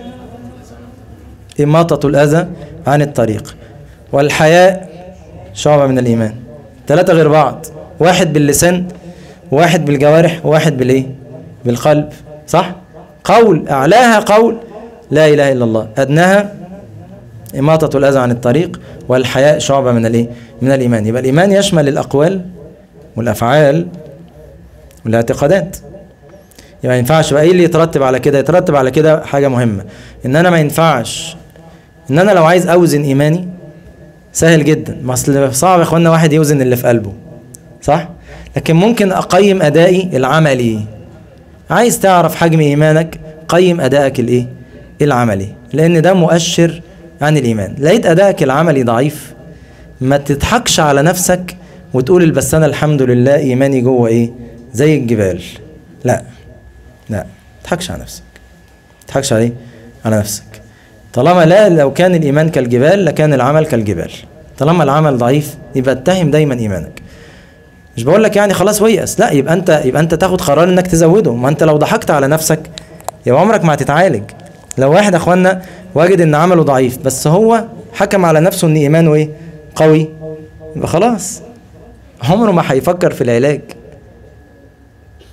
اماطه الاذى عن الطريق والحياء شعبه من الايمان ثلاثه غير بعض واحد باللسان واحد بالجوارح وواحد بالايه بالقلب صح قول اعلاها قول لا اله الا الله ادناها اماطه الاذى عن الطريق والحياء شعبه من الايه من الايمان يبقى الايمان يشمل الاقوال والافعال والاعتقادات يبقى ما ينفعش بقى ايه اللي يترتب على كده يترتب على كده حاجه مهمه ان انا ما ينفعش ان انا لو عايز اوزن ايماني سهل جدا ما اصل صعب يا اخوانا واحد يوزن اللي في قلبه صح لكن ممكن اقيم ادائي العملي عايز تعرف حجم ايمانك قيم ادائك الايه العملي لان ده مؤشر عن الايمان لقيت ادائك العملي ضعيف ما تضحكش على نفسك وتقول بس انا الحمد لله ايماني جوه ايه زي الجبال لا لا ما تضحكش على نفسك ما تضحكش عليه على نفسك طالما لا لو كان الايمان كالجبال لكان العمل كالجبال طالما العمل ضعيف يبقى اتهم دايما ايمانك مش بقول لك يعني خلاص ويأس لا يبقى انت يبقى انت تاخد قرار انك تزوده ما انت لو ضحكت على نفسك يبقى عمرك ما هتتعالج لو واحد اخوانا واجد ان عمله ضعيف بس هو حكم على نفسه ان ايمانه ايه قوي يبقى خلاص عمره ما هيفكر في العلاج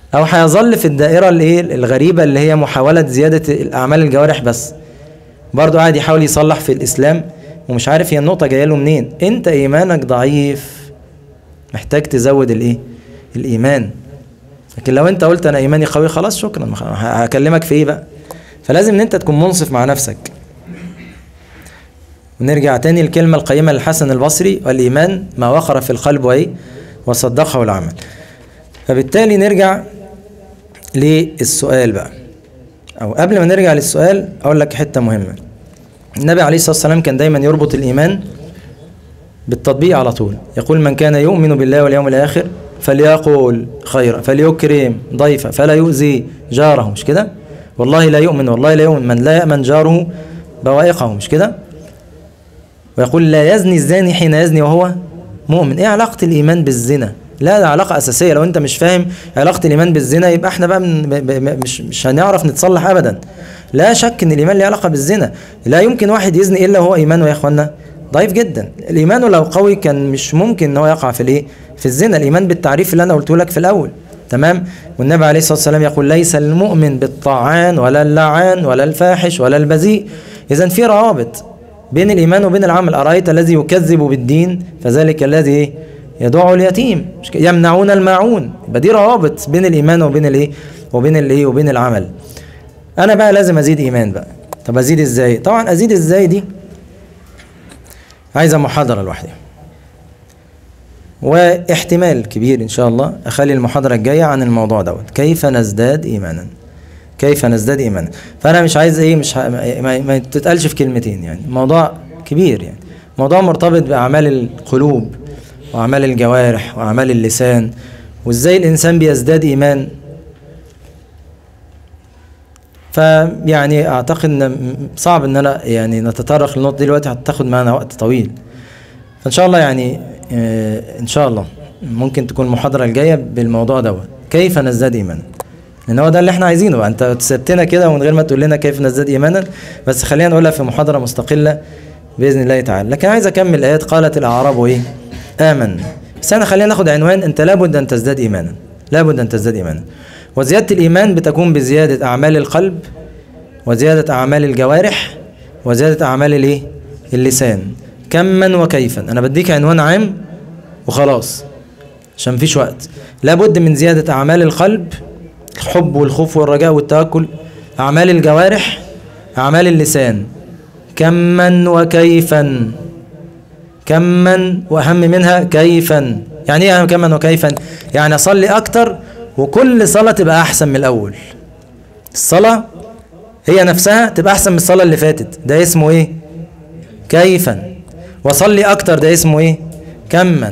او هيظل في الدائره الايه الغريبه اللي هي محاوله زياده الاعمال الجوارح بس برضه قاعد يحاول يصلح في الاسلام ومش عارف هي النقطه جايه له منين انت ايمانك ضعيف محتاج تزود الايه الايمان لكن لو انت قلت انا ايماني قوي خلاص شكرا هكلمك في ايه بقى فلازم ان انت تكون منصف مع نفسك ونرجع تاني الكلمة القيمة للحسن البصري والإيمان ما وقر في القلب وإيه وصدقه العمل فبالتالي نرجع للسؤال بقى أو قبل ما نرجع للسؤال أقول لك حتة مهمة النبي عليه الصلاة والسلام كان دايما يربط الإيمان بالتطبيق على طول يقول من كان يؤمن بالله واليوم الآخر فليقول خيرا فليكرم ضيفا فلا يؤذي جاره مش كده والله لا يؤمن والله لا يؤمن من لا يأمن جاره بوائقه مش كده ويقول لا يزني الزاني حين يزني وهو مؤمن ايه علاقة الإيمان بالزنا لا ده علاقة أساسية لو أنت مش فاهم علاقة الإيمان بالزنا يبقى احنا بقى من ب ب مش مش هنعرف نتصلح أبدا لا شك إن الإيمان له علاقة بالزنا لا يمكن واحد يزني إلا وهو إيمانه يا إخوانا ضعيف جدا الإيمان لو قوي كان مش ممكن إن هو يقع في الإيه في الزنا الإيمان بالتعريف اللي أنا قلته لك في الأول تمام والنبي عليه الصلاة والسلام يقول ليس المؤمن بالطاعان ولا اللعان ولا الفاحش ولا البذيء إذا في روابط بين الإيمان وبين العمل أرأيت الذي يكذب بالدين فذلك الذي يدعو اليتيم يمنعون الماعون يبقى دي روابط بين الإيمان وبين الإيه وبين الإيه وبين العمل أنا بقى لازم أزيد إيمان بقى طب أزيد إزاي طبعا أزيد إزاي دي عايزة محاضرة لوحدها واحتمال كبير إن شاء الله أخلي المحاضرة الجاية عن الموضوع دوت كيف نزداد إيمانا كيف نزداد ايمانا فانا مش عايز ايه مش ه... ما, ما تتقالش في كلمتين يعني موضوع كبير يعني موضوع مرتبط باعمال القلوب واعمال الجوارح واعمال اللسان وازاي الانسان بيزداد ايمان فيعني اعتقد ان صعب ان انا يعني نتطرق للنقطه دي دلوقتي هتاخد معانا وقت طويل فان شاء الله يعني ان شاء الله ممكن تكون المحاضره الجايه بالموضوع دوت كيف نزداد ايمانا لان هو ده اللي احنا عايزينه بقى انت سبتنا كده ومن غير ما تقول لنا كيف نزداد ايمانا بس خلينا نقولها في محاضره مستقله باذن الله تعالى لكن عايز اكمل ايات قالت الاعراب ايه امن بس احنا خلينا ناخد عنوان انت لابد ان تزداد ايمانا لابد ان تزداد ايمانا وزياده الايمان بتكون بزياده اعمال القلب وزياده اعمال الجوارح وزياده اعمال الايه اللسان كما وكيفا انا بديك عنوان عام وخلاص عشان مفيش وقت لابد من زياده اعمال القلب الحب والخوف والرجاء والتوكل أعمال الجوارح أعمال اللسان كما وكيفا كما وأهم منها كيفا يعني ايه كما وكيفا يعني أصلي أكتر وكل صلاة تبقى أحسن من الأول الصلاة هي نفسها تبقى أحسن من الصلاة اللي فاتت ده اسمه إيه كيفا وصلي أكتر ده اسمه إيه كما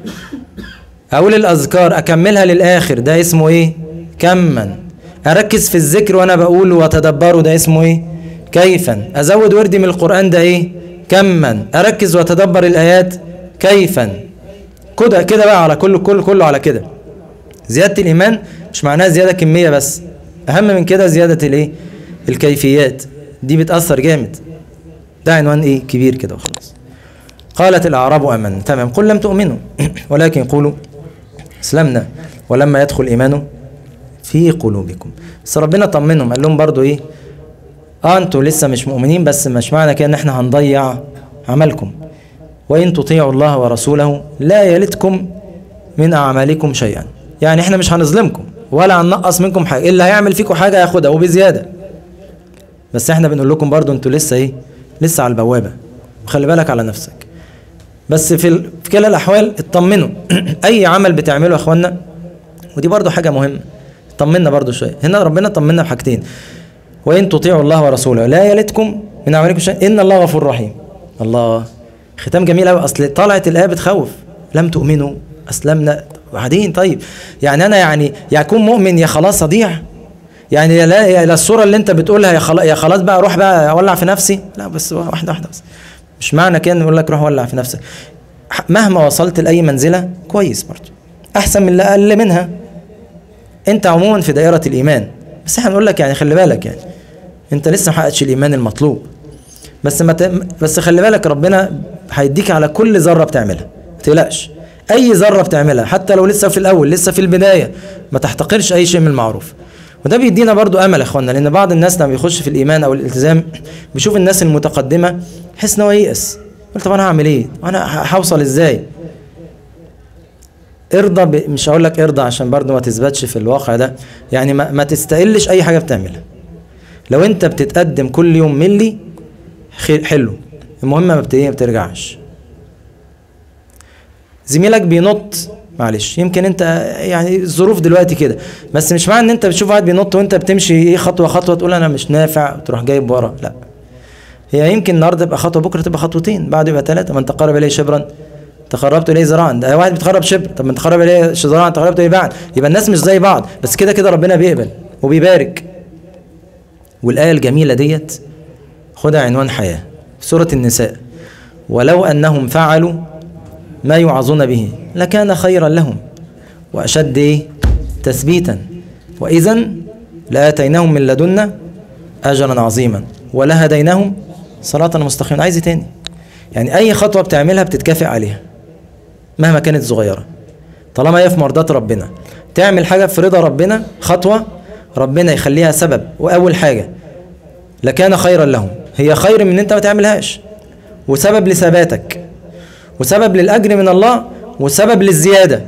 أقول الأذكار أكملها للآخر ده اسمه إيه كما اركز في الذكر وانا بقوله واتدبره ده اسمه ايه كيفا ازود وردي من القران ده ايه كما اركز واتدبر الايات كيفا كده كده بقى على كله كله كله على كده زياده الايمان مش معناها زياده كميه بس اهم من كده زياده الايه الكيفيات دي بتاثر جامد ده عنوان ايه كبير كده وخلاص قالت الاعراب امنا تمام قل لم تؤمنوا ولكن قولوا اسلمنا ولما يدخل ايمانه في قلوبكم بس ربنا طمنهم قال لهم برضو ايه اه انتوا لسه مش مؤمنين بس مش معنى كده ان احنا هنضيع عملكم وان تطيعوا الله ورسوله لا يلتكم من اعمالكم شيئا يعني احنا مش هنظلمكم ولا هننقص منكم حاجه اللي هيعمل فيكم حاجه ياخدها وبزياده بس احنا بنقول لكم برضو انتوا لسه ايه لسه على البوابه وخلي بالك على نفسك بس في, ال... في كلا الاحوال اطمنوا اي عمل بتعمله يا اخوانا ودي برضو حاجه مهمه طمنا برضو شويه هنا ربنا طمنا بحاجتين وان تطيعوا الله ورسوله لا يلتكم من اعمالكم شيء ان الله غفور رحيم الله ختام جميل قوي اصل طلعت الايه بتخوف لم تؤمنوا اسلمنا بعدين طيب يعني انا يعني يكون مؤمن يا خلاص اضيع يعني لا يا الصوره اللي انت بتقولها يا خلاص يا خلاص بقى اروح بقى اولع في نفسي لا بس واحده واحده بس مش معنى كده نقول لك روح ولع في نفسك مهما وصلت لاي منزله كويس برضه احسن من اللي اقل منها انت عموما في دائره الايمان بس احنا بنقول لك يعني خلي بالك يعني انت لسه ما حققتش الايمان المطلوب بس ما ت... بس خلي بالك ربنا هيديك على كل ذره بتعملها ما تقلقش اي ذره بتعملها حتى لو لسه في الاول لسه في البدايه ما تحتقرش اي شيء من المعروف وده بيدينا برضو امل يا اخوانا لان بعض الناس لما بيخش في الايمان او الالتزام بيشوف الناس المتقدمه يحس ان هو ييأس يقول طب انا هعمل ايه؟ انا هوصل ازاي؟ ارضى ب... مش هقول لك ارضى عشان برضو ما تثبتش في الواقع ده يعني ما, ما تستقلش اي حاجه بتعملها لو انت بتتقدم كل يوم ملي خير حلو المهم ما بت- ما بترجعش زميلك بينط معلش يمكن انت يعني الظروف دلوقتي كده بس مش معنى ان انت بتشوف واحد بينط وانت بتمشي ايه خطوه خطوه تقول انا مش نافع وتروح جايب ورا لا هي يمكن النهارده تبقى خطوه بكره تبقى خطوتين بعد يبقى ثلاثه من تقرب اليه شبرا تقربت اليه ذراعا ده واحد بيتقرب شبر طب من تقرب اليه ذراعا تقربت اليه بعد يبقى الناس مش زي بعض بس كده كده ربنا بيقبل وبيبارك والايه الجميله ديت خدها عنوان حياه في سوره النساء ولو انهم فعلوا ما يوعظون به لكان خيرا لهم واشد ايه تثبيتا واذا لاتيناهم من لدنا اجرا عظيما ولهديناهم صراطا مستقيما عايز إيه تاني يعني اي خطوه بتعملها بتتكافئ عليها مهما كانت صغيره طالما هي في مرضات ربنا تعمل حاجه في رضا ربنا خطوه ربنا يخليها سبب واول حاجه لكان خيرا لهم هي خير من ان انت ما تعملهاش وسبب لثباتك وسبب للاجر من الله وسبب للزياده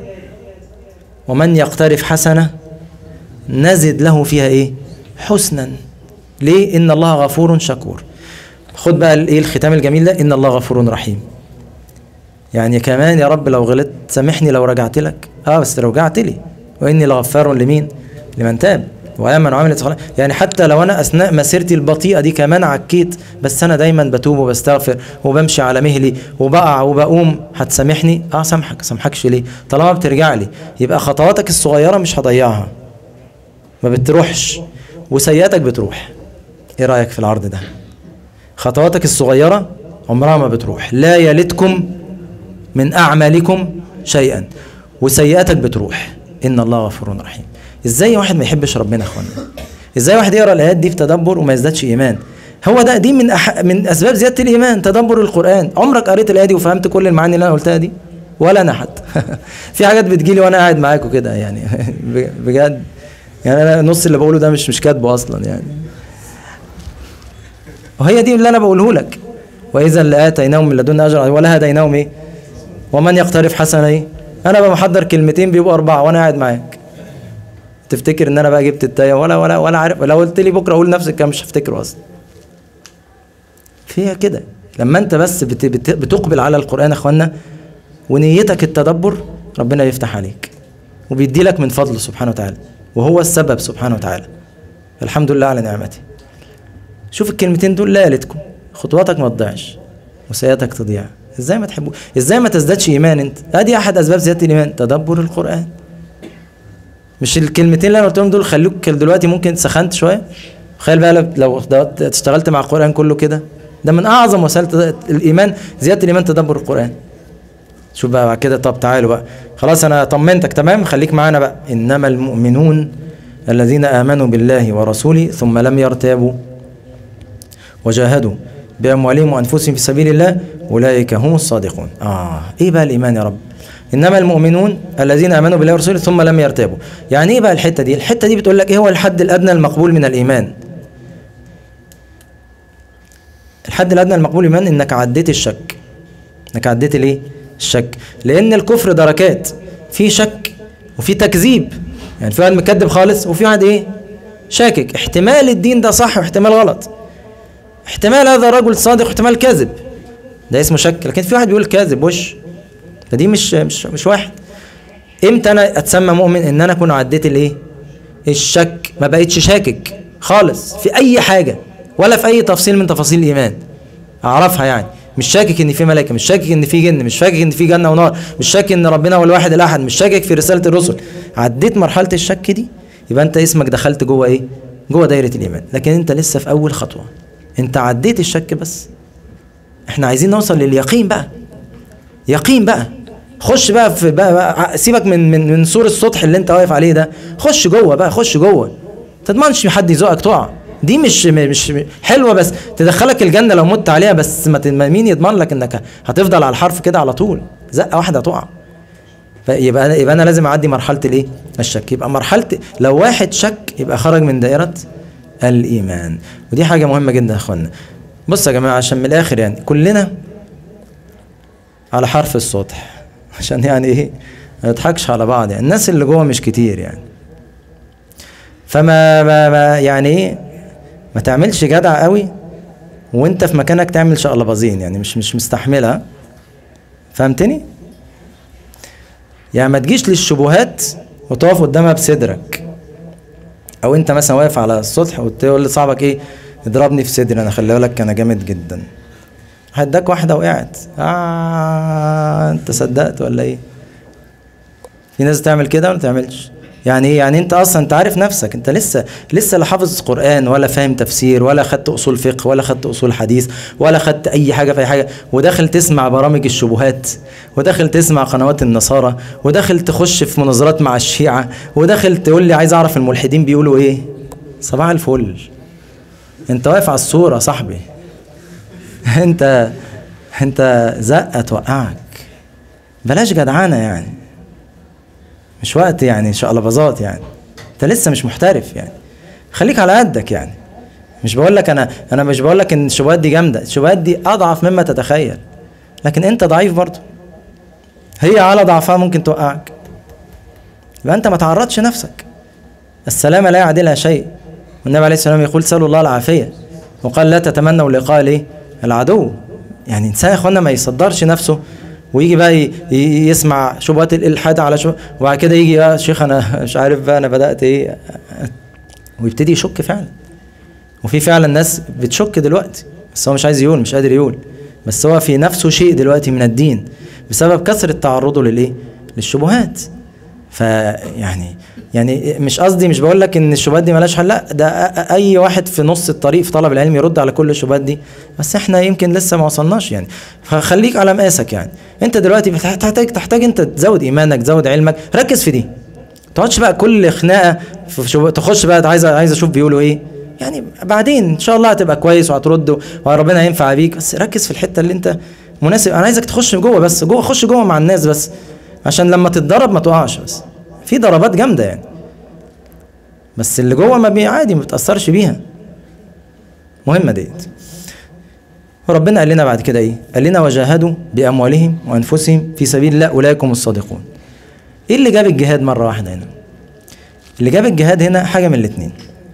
ومن يقترف حسنه نزد له فيها ايه حسنا ليه ان الله غفور شكور خد بقى الايه الختام الجميل ده ان الله غفور رحيم يعني كمان يا رب لو غلطت سامحني لو رجعت لك اه بس لو رجعت لي واني لغفار لمين لمن تاب وامن وعمل صالحا يعني حتى لو انا اثناء مسيرتي البطيئه دي كمان عكيت بس انا دايما بتوب وبستغفر وبمشي على مهلي وبقع وبقوم هتسامحني اه سامحك سامحكش ليه طالما بترجع لي يبقى خطواتك الصغيره مش هضيعها ما بتروحش وسيئاتك بتروح ايه رايك في العرض ده خطواتك الصغيره عمرها ما بتروح لا يلدكم من اعمالكم شيئا وسيئاتك بتروح ان الله غفور رحيم ازاي واحد ما يحبش ربنا يا اخوانا ازاي واحد يقرا الايات دي في تدبر وما يزدادش ايمان هو ده دي من أح من اسباب زياده الايمان تدبر القران عمرك قريت الايه دي وفهمت كل المعاني اللي انا قلتها دي ولا انا حتى في حاجات بتجيلي وانا قاعد معاكم كده يعني بجد يعني انا نص اللي بقوله ده مش مش كاتبه اصلا يعني وهي دي اللي انا بقوله لك واذا لاتيناهم من لدنا اجرا ولا هديناهم ايه ومن يقترف حسنه ايه انا بقى محضر كلمتين بيبقوا اربعه وانا قاعد معاك تفتكر ان انا بقى جبت التايه ولا ولا ولا عارف لو قلت لي بكره اقول نفس الكلام مش هفتكره اصلا فيها كده لما انت بس بت بت بتقبل على القران يا اخوانا ونيتك التدبر ربنا يفتح عليك وبيدي لك من فضله سبحانه وتعالى وهو السبب سبحانه وتعالى الحمد لله على نعمته شوف الكلمتين دول لا يلدكم خطواتك ما تضيعش وسيئاتك تضيع ازاي ما تحبوا ازاي ما تزدادش ايمان انت ادي احد اسباب زياده الايمان تدبر القران مش الكلمتين اللي انا قلتهم دول خلوك دلوقتي ممكن سخنت شويه تخيل بقى لو- لو اشتغلت مع القران كله كده ده من اعظم وسائل الايمان زياده الايمان تدبر القران شوف بقى بعد كده طب تعالوا بقى خلاص انا طمنتك تمام خليك معانا بقى انما المؤمنون الذين امنوا بالله ورسوله ثم لم يرتابوا وجاهدوا باموالهم وانفسهم في سبيل الله اولئك هم الصادقون اه ايه بقى الايمان يا رب انما المؤمنون الذين امنوا بالله ورسوله ثم لم يرتابوا يعني ايه بقى الحته دي الحته دي بتقول لك ايه هو الحد الادنى المقبول من الايمان الحد الادنى المقبول من الايمان انك عديت الشك انك عديت الايه الشك لان الكفر دركات في شك وفي تكذيب يعني في واحد مكذب خالص وفي واحد ايه شاكك احتمال الدين ده صح واحتمال غلط احتمال هذا رجل صادق واحتمال كاذب ده اسمه شك لكن في واحد بيقول كاذب وش فدي مش مش مش واحد امتى انا اتسمى مؤمن ان انا اكون عديت الايه الشك ما بقتش شاكك خالص في اي حاجه ولا في اي تفصيل من تفاصيل الايمان اعرفها يعني مش شاكك ان في ملائكه مش شاكك ان في جن مش شاكك ان في جنه ونار مش شاكك ان ربنا هو الواحد الاحد مش شاكك في رساله الرسل عديت مرحله الشك دي يبقى انت اسمك دخلت جوه ايه جوه دايره الايمان لكن انت لسه في اول خطوه انت عديت الشك بس احنا عايزين نوصل لليقين بقى يقين بقى خش بقى في بقى, بقى سيبك من من من سور السطح اللي انت واقف عليه ده خش جوه بقى خش جوه تضمنش حد يزوقك تقع دي مش مش حلوه بس تدخلك الجنه لو مت عليها بس ما مين يضمن لك انك هتفضل على الحرف كده على طول زقه واحده تقع يبقى يبقى انا لازم اعدي مرحله الايه الشك يبقى مرحله لو واحد شك يبقى خرج من دائره الايمان ودي حاجه مهمه جدا يا اخوانا بص يا جماعه عشان من الاخر يعني كلنا على حرف السطح عشان يعني ايه ما نضحكش على بعض يعني الناس اللي جوه مش كتير يعني فما ما ما يعني ايه ما تعملش جدع قوي وانت في مكانك تعمل شقلباظين يعني مش مش مستحملها فهمتني يعني ما تجيش للشبهات وتقف قدامها بصدرك او انت مثلا واقف على السطح وتقول لصاحبك ايه اضربني في صدري انا خلي بالك انا جامد جدا هداك واحده وقعت آه انت صدقت ولا ايه في ناس تعمل كده ولا تعملش يعني ايه يعني انت اصلا انت عارف نفسك انت لسه لسه لا حافظ قران ولا فاهم تفسير ولا خدت اصول فقه ولا خدت اصول حديث ولا خدت اي حاجه في اي حاجه وداخل تسمع برامج الشبهات وداخل تسمع قنوات النصارى وداخل تخش في مناظرات مع الشيعه وداخل تقول لي عايز اعرف الملحدين بيقولوا ايه صباح الفل انت واقف على الصوره صاحبي انت انت زقه توقعك بلاش جدعانه يعني مش وقت يعني شقلباظات يعني انت لسه مش محترف يعني خليك على قدك يعني مش بقول لك انا انا مش بقول لك ان الشبهات دي جامده الشبهات دي اضعف مما تتخيل لكن انت ضعيف برضه هي على ضعفها ممكن توقعك يبقى انت ما تعرضش نفسك السلامه لا يعدلها شيء والنبي عليه السلام يقول سلوا الله العافيه وقال لا تتمنوا لقاء الايه العدو يعني انسان يا اخوانا ما يصدرش نفسه ويجي بقى يسمع شبهات الالحاد على شبهات وبعد كده يجي يا شيخ انا مش عارف بقى انا بدات ايه ويبتدي يشك فعلا وفي فعلا ناس بتشك دلوقتي بس هو مش عايز يقول مش قادر يقول بس هو في نفسه شيء دلوقتي من الدين بسبب كثره تعرضه للايه للشبهات فيعني يعني مش قصدي مش بقول لك ان الشبهات دي مالهاش حل لا ده اي واحد في نص الطريق في طلب العلم يرد على كل الشبهات دي بس احنا يمكن لسه ما وصلناش يعني فخليك على مقاسك يعني انت دلوقتي تحتاج تحتاج انت تزود ايمانك تزود علمك ركز في دي ما تقعدش بقى كل خناقه في تخش بقى عايز عايز اشوف بيقولوا ايه يعني بعدين ان شاء الله هتبقى كويس وهترد وربنا هينفع بيك بس ركز في الحته اللي انت مناسب انا عايزك تخش جوه بس جوه خش جوه مع الناس بس عشان لما تتضرب ما تقعش بس في ضربات جامده يعني بس اللي جوه ما بي عادي ما بتاثرش بيها مهمه ديت وربنا قال لنا بعد كده ايه قال لنا وجاهدوا باموالهم وانفسهم في سبيل الله اولئك هم الصادقون ايه اللي جاب الجهاد مره واحده هنا اللي جاب الجهاد هنا حاجه من الاثنين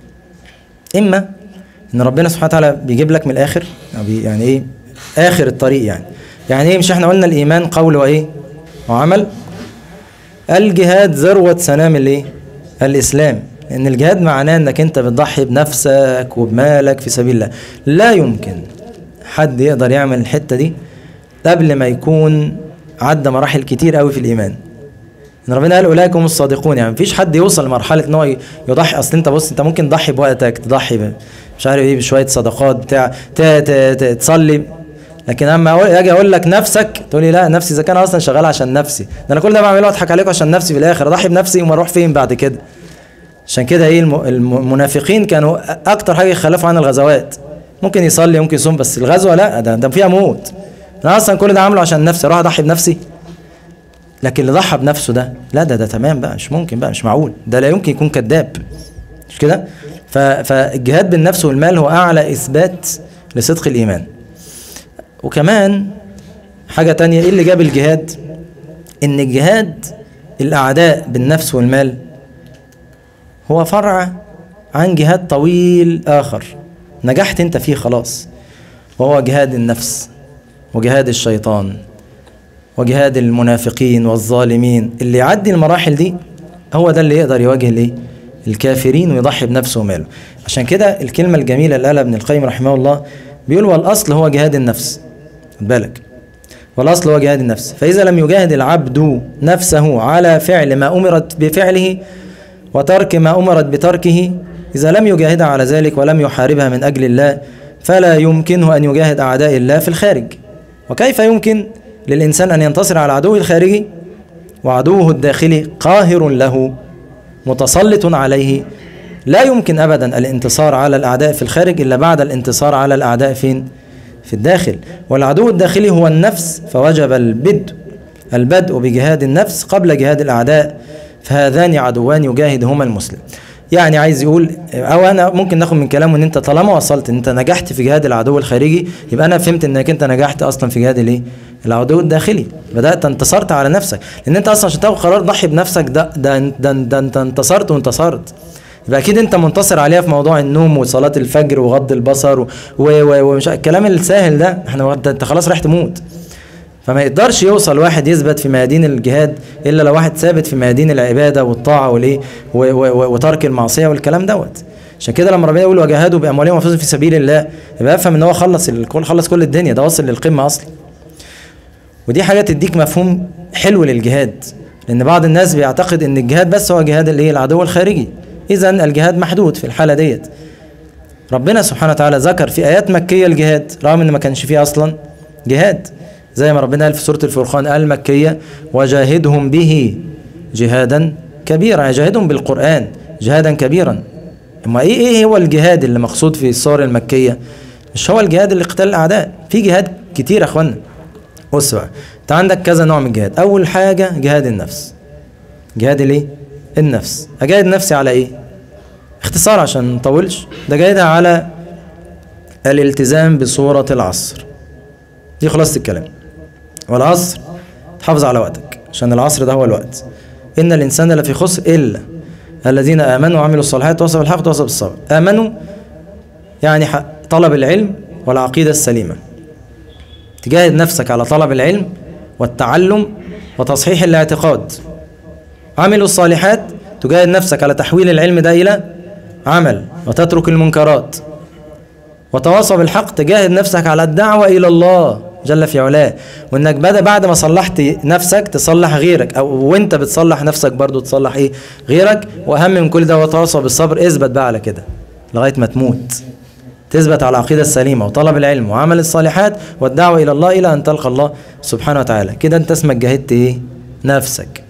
اما ان ربنا سبحانه وتعالى بيجيب لك من الاخر يعني ايه اخر الطريق يعني يعني ايه مش احنا قلنا الايمان قول وايه وعمل الجهاد ذروة سنام الايه الاسلام ان الجهاد معناه انك انت بتضحي بنفسك وبمالك في سبيل الله لا يمكن حد يقدر يعمل الحته دي قبل ما يكون عدى مراحل كتير قوي في الايمان ان ربنا قال اولئك هم الصادقون يعني مفيش حد يوصل لمرحله ان هو يضحي اصل انت بص انت ممكن تضحي بوقتك تضحي مش عارف ايه بشويه صدقات بتاع تصلي لكن اما اجي اقول لك نفسك تقول لي لا نفسي اذا كان اصلا شغال عشان نفسي ده انا كل ده بعمله اضحك عليكم عشان نفسي في الاخر اضحي بنفسي وما اروح فين بعد كده عشان كده ايه المنافقين كانوا اكتر حاجه يخلفوا عن الغزوات ممكن يصلي ممكن يصوم بس الغزوه لا ده ده فيها موت انا اصلا كل ده عامله عشان نفسي اروح اضحي بنفسي لكن اللي ضحى بنفسه ده لا ده ده تمام بقى مش ممكن بقى مش معقول ده لا يمكن يكون كذاب مش كده فالجهاد بالنفس والمال هو اعلى اثبات لصدق الايمان وكمان حاجه تانية ايه اللي جاب الجهاد ان الجهاد الاعداء بالنفس والمال هو فرع عن جهاد طويل آخر نجحت أنت فيه خلاص وهو جهاد النفس وجهاد الشيطان وجهاد المنافقين والظالمين اللي يعدي المراحل دي هو ده اللي يقدر يواجه الايه الكافرين ويضحي بنفسه وماله عشان كده الكلمة الجميلة اللي قالها ابن القيم رحمه الله بيقول والأصل هو جهاد النفس خد بالك والأصل هو جهاد النفس فإذا لم يجاهد العبد نفسه على فعل ما أمرت بفعله وترك ما أمرت بتركه إذا لم يجاهدها على ذلك ولم يحاربها من أجل الله فلا يمكنه أن يجاهد أعداء الله في الخارج وكيف يمكن للإنسان أن ينتصر على عدوه الخارجي وعدوه الداخلي قاهر له متسلط عليه لا يمكن أبدا الانتصار على الأعداء في الخارج إلا بعد الانتصار على الأعداء فين؟ في الداخل والعدو الداخلي هو النفس فوجب البدء البدء بجهاد النفس قبل جهاد الأعداء فهذان عدوان يجاهدهما المسلم يعني عايز يقول او انا ممكن ناخد من كلامه ان انت طالما وصلت ان انت نجحت في جهاد العدو الخارجي يبقى انا فهمت انك انت نجحت اصلا في جهاد الايه العدو الداخلي بدات انتصرت على نفسك لان انت اصلا عشان تاخد قرار ضحي بنفسك ده ده ده, ده انت انتصرت وانتصرت يبقى اكيد انت منتصر عليها في موضوع النوم وصلاه الفجر وغض البصر ومش الكلام السهل ده احنا انت خلاص رايح تموت فما يقدرش يوصل واحد يثبت في ميادين الجهاد الا لو واحد ثابت في ميادين العباده والطاعه والايه وترك المعصيه والكلام دوت عشان كده لما ربنا يقول وجاهدوا باموالهم وانفسهم في سبيل الله يبقى افهم ان هو خلص الكل خلص كل الدنيا ده وصل للقمه اصلا ودي حاجه تديك مفهوم حلو للجهاد لان بعض الناس بيعتقد ان الجهاد بس هو جهاد الايه العدو الخارجي اذا الجهاد محدود في الحاله ديت ربنا سبحانه وتعالى ذكر في ايات مكيه الجهاد رغم ان ما كانش فيه اصلا جهاد زي ما ربنا قال في سورة الفرقان المكية وجاهدهم به جهادا كبيرا يعني جاهدهم بالقرآن جهادا كبيرا اما ايه ايه هو الجهاد اللي مقصود في الصور المكية مش هو الجهاد اللي قتال الاعداء في جهاد كتير يا اخوانا بص بقى انت عندك كذا نوع من الجهاد اول حاجة جهاد النفس جهاد الايه النفس اجاهد نفسي على ايه اختصار عشان ما نطولش ده جاهدها على الالتزام بصورة العصر دي خلاصة الكلام والعصر تحافظ على وقتك عشان العصر ده هو الوقت إن الإنسان لفي خسر إلا الذين آمنوا وعملوا الصالحات وصفوا الحق وصفوا بالصبر آمنوا يعني طلب العلم والعقيدة السليمة تجاهد نفسك على طلب العلم والتعلم وتصحيح الاعتقاد عملوا الصالحات تجاهد نفسك على تحويل العلم ده إلى عمل وتترك المنكرات وتواصى بالحق تجاهد نفسك على الدعوة إلى الله جل في علاه وانك بدا بعد ما صلحت نفسك تصلح غيرك او وانت بتصلح نفسك برضو تصلح ايه غيرك واهم من كل ده وتواصى بالصبر اثبت بقى على كده لغايه ما تموت تثبت على العقيده السليمه وطلب العلم وعمل الصالحات والدعوه الى الله الى ان تلقى الله سبحانه وتعالى كده انت اسمك جاهدت ايه نفسك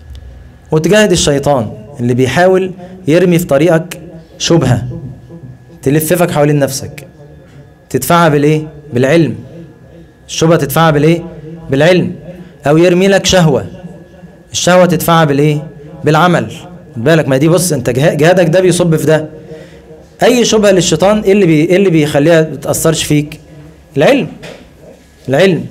وتجاهد الشيطان اللي بيحاول يرمي في طريقك شبهه تلففك حوالين نفسك تدفعها بالايه بالعلم الشبهه تدفعها بالايه بالعلم او يرمي لك شهوه الشهوه تدفعها بالايه بالعمل بالك ما دي بص انت جهادك ده بيصب في ده اي شبهه للشيطان ايه اللي بي ايه اللي بيخليها ما تاثرش فيك العلم العلم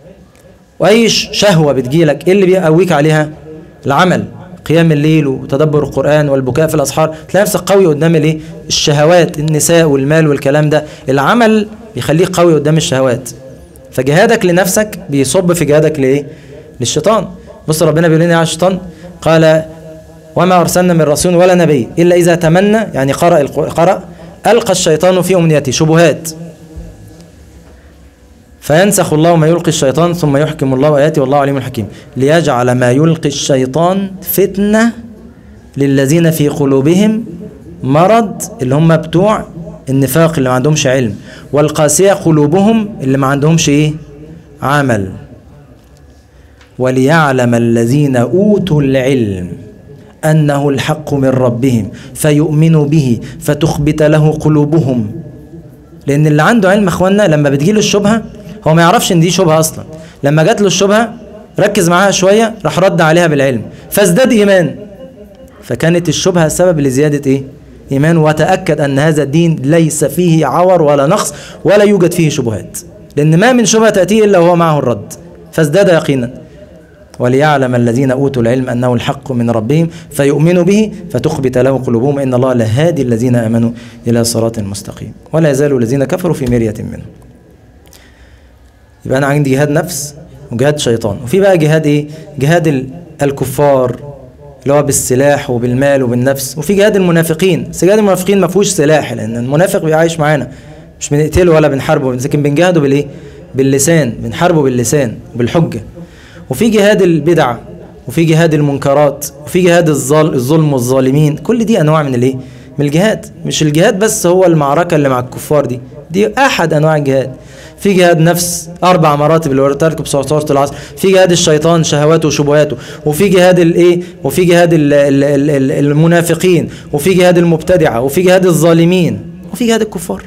واي شهوه بتجيلك ايه اللي بيقويك عليها العمل قيام الليل وتدبر القرآن والبكاء في الأسحار تلاقي نفسك قوي قدام الايه الشهوات النساء والمال والكلام ده العمل بيخليك قوي قدام الشهوات فجهادك لنفسك بيصب في جهادك لايه للشيطان بص ربنا بيقول لنا على الشيطان قال وما ارسلنا من رسول ولا نبي الا اذا تمنى يعني قرأ قرأ القى الشيطان في امنيته شبهات فينسخ الله ما يلقي الشيطان ثم يحكم الله اياته والله عليم حكيم ليجعل ما يلقي الشيطان فتنه للذين في قلوبهم مرض اللي هم بتوع النفاق اللي ما عندهمش علم والقاسية قلوبهم اللي ما عندهمش ايه عمل وليعلم الذين أوتوا العلم أنه الحق من ربهم فيؤمنوا به فتخبت له قلوبهم لأن اللي عنده علم أخوانا لما بتجيله الشبهة هو ما يعرفش إن دي شبهة أصلا لما جات له الشبهة ركز معاها شوية راح رد عليها بالعلم فازداد إيمان فكانت الشبهة سبب لزيادة إيه إيمان وتأكد أن هذا الدين ليس فيه عور ولا نقص ولا يوجد فيه شبهات لأن ما من شبهة تأتيه إلا وهو معه الرد فازداد يقينا وليعلم الذين أوتوا العلم أنه الحق من ربهم فيؤمنوا به فتخبت له قلوبهم إن الله لهادي الذين آمنوا إلى صراط مستقيم ولا يزال الذين كفروا في مرية منه يبقى أنا عندي جهاد نفس وجهاد شيطان وفي بقى جهاد إيه جهاد الكفار اللي هو بالسلاح وبالمال وبالنفس وفي جهاد المنافقين بس جهاد المنافقين ما فيهوش سلاح لان المنافق بيعيش معانا مش بنقتله ولا بنحاربه لكن بنجاهده بالايه باللسان بنحاربه باللسان بالحجه وفي جهاد البدع وفي جهاد المنكرات وفي جهاد الظلم والظالمين كل دي انواع من الايه من الجهاد مش الجهاد بس هو المعركه اللي مع الكفار دي دي احد انواع الجهاد في جهاد نفس اربع مراتب اللي وريتها بصوره العصر في جهاد الشيطان شهواته وشبهاته وفي جهاد الايه وفي جهاد ال ال ال المنافقين وفي جهاد المبتدعه وفي جهاد الظالمين وفي جهاد الكفار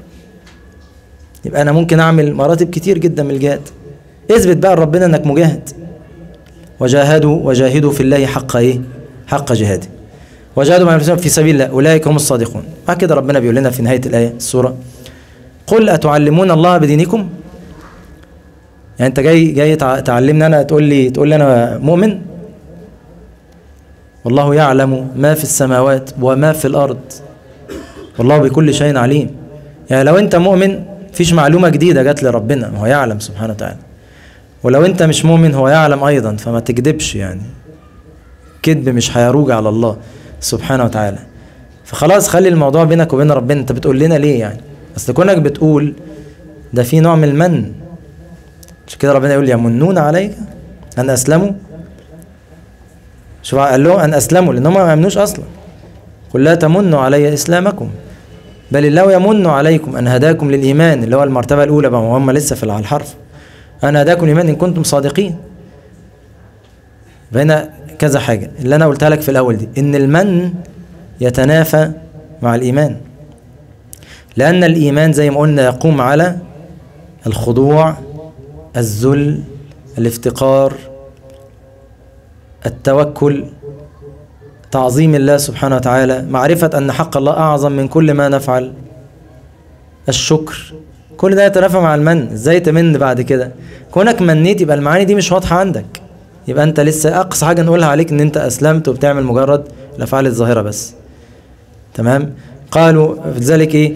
يبقى انا ممكن اعمل مراتب كتير جدا من الجهاد اثبت بقى لربنا انك مجاهد وجاهدوا وجاهدوا في الله حق ايه حق جهاده وجاهدوا مع أنفسهم في سبيل الله أولئك هم الصادقون بعد كده ربنا بيقول لنا في نهاية الآية السورة قل أتعلمون الله بدينكم يعني أنت جاي جاي تع- تعلمني أنا تقول لي تقول لي أنا مؤمن والله يعلم ما في السماوات وما في الأرض والله بكل شيء عليم يعني لو أنت مؤمن فيش معلومة جديدة جات لربنا هو يعلم سبحانه وتعالى ولو أنت مش مؤمن هو يعلم أيضا فما تكذبش يعني كذب مش هيروج على الله سبحانه وتعالى فخلاص خلي الموضوع بينك وبين ربنا انت بتقول لنا ليه يعني اصل كونك بتقول ده في نوع من المن عشان كده ربنا يقول يمنون عليك ان اسلموا شوف قال لهم ان اسلموا لان هم ما امنوش اصلا قل لا تمنوا علي اسلامكم بل الله يمن عليكم ان هداكم للايمان اللي هو المرتبه الاولى بقى وهم لسه في على الحرف ان هداكم الايمان ان كنتم صادقين فهنا كذا حاجة اللي أنا قلتها لك في الأول دي إن المن يتنافى مع الإيمان لأن الإيمان زي ما قلنا يقوم على الخضوع الذل الافتقار التوكل تعظيم الله سبحانه وتعالى معرفة أن حق الله أعظم من كل ما نفعل الشكر كل ده يتنافى مع المن ازاي تمن بعد كده كونك منيت يبقى المعاني دي مش واضحة عندك يبقى انت لسه اقصى حاجة نقولها عليك ان انت اسلمت وبتعمل مجرد الافعال الظاهرة بس تمام قالوا في ذلك ايه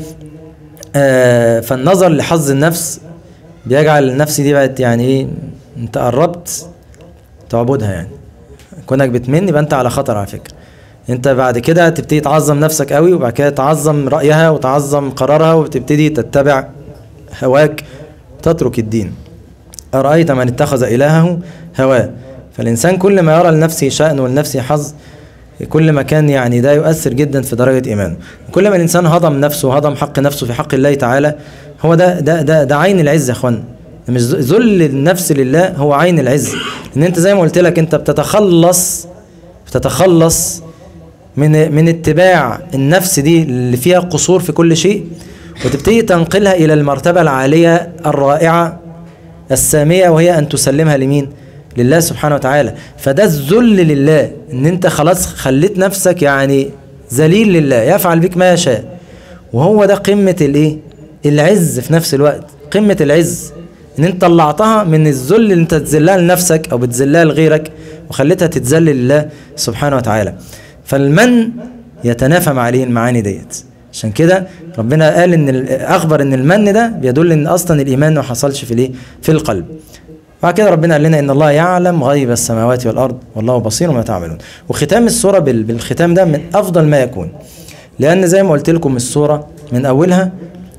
آه فالنظر لحظ النفس بيجعل النفس دي بقت يعني ايه انت قربت تعبدها يعني كونك بتمن يبقى انت على خطر على فكرة انت بعد كده تبتدي تعظم نفسك قوي وبعد كده تعظم رأيها وتعظم قرارها وتبتدي تتبع هواك تترك الدين أرأيت من اتخذ إلهه هواه فالإنسان كل ما يرى لنفسه شأن ولنفسه حظ كل ما كان يعني ده يؤثر جدا في درجة إيمانه كل ما الإنسان هضم نفسه وهضم حق نفسه في حق الله تعالى هو ده ده ده, ده عين العز يا اخوان مش ذل النفس لله هو عين العز ان انت زي ما قلت لك انت بتتخلص بتتخلص من من اتباع النفس دي اللي فيها قصور في كل شيء وتبتدي تنقلها الى المرتبه العاليه الرائعه الساميه وهي ان تسلمها لمين؟ لله سبحانه وتعالى فده الذل لله ان انت خلاص خليت نفسك يعني ذليل لله يفعل بك ما يشاء وهو ده قمه الايه؟ العز في نفس الوقت قمه العز ان انت طلعتها من الذل اللي انت تذلها لنفسك او بتذلها لغيرك وخليتها تتذل لله سبحانه وتعالى فالمن يتنافى مع عليه المعاني ديت عشان كده ربنا قال ان اخبر ان المن ده بيدل ان اصلا الايمان ما حصلش في الايه في القلب بعد كده ربنا قال لنا ان الله يعلم غيب السماوات والارض والله بصير ما تعملون وختام السوره بالختام ده من افضل ما يكون لان زي ما قلت لكم السوره من اولها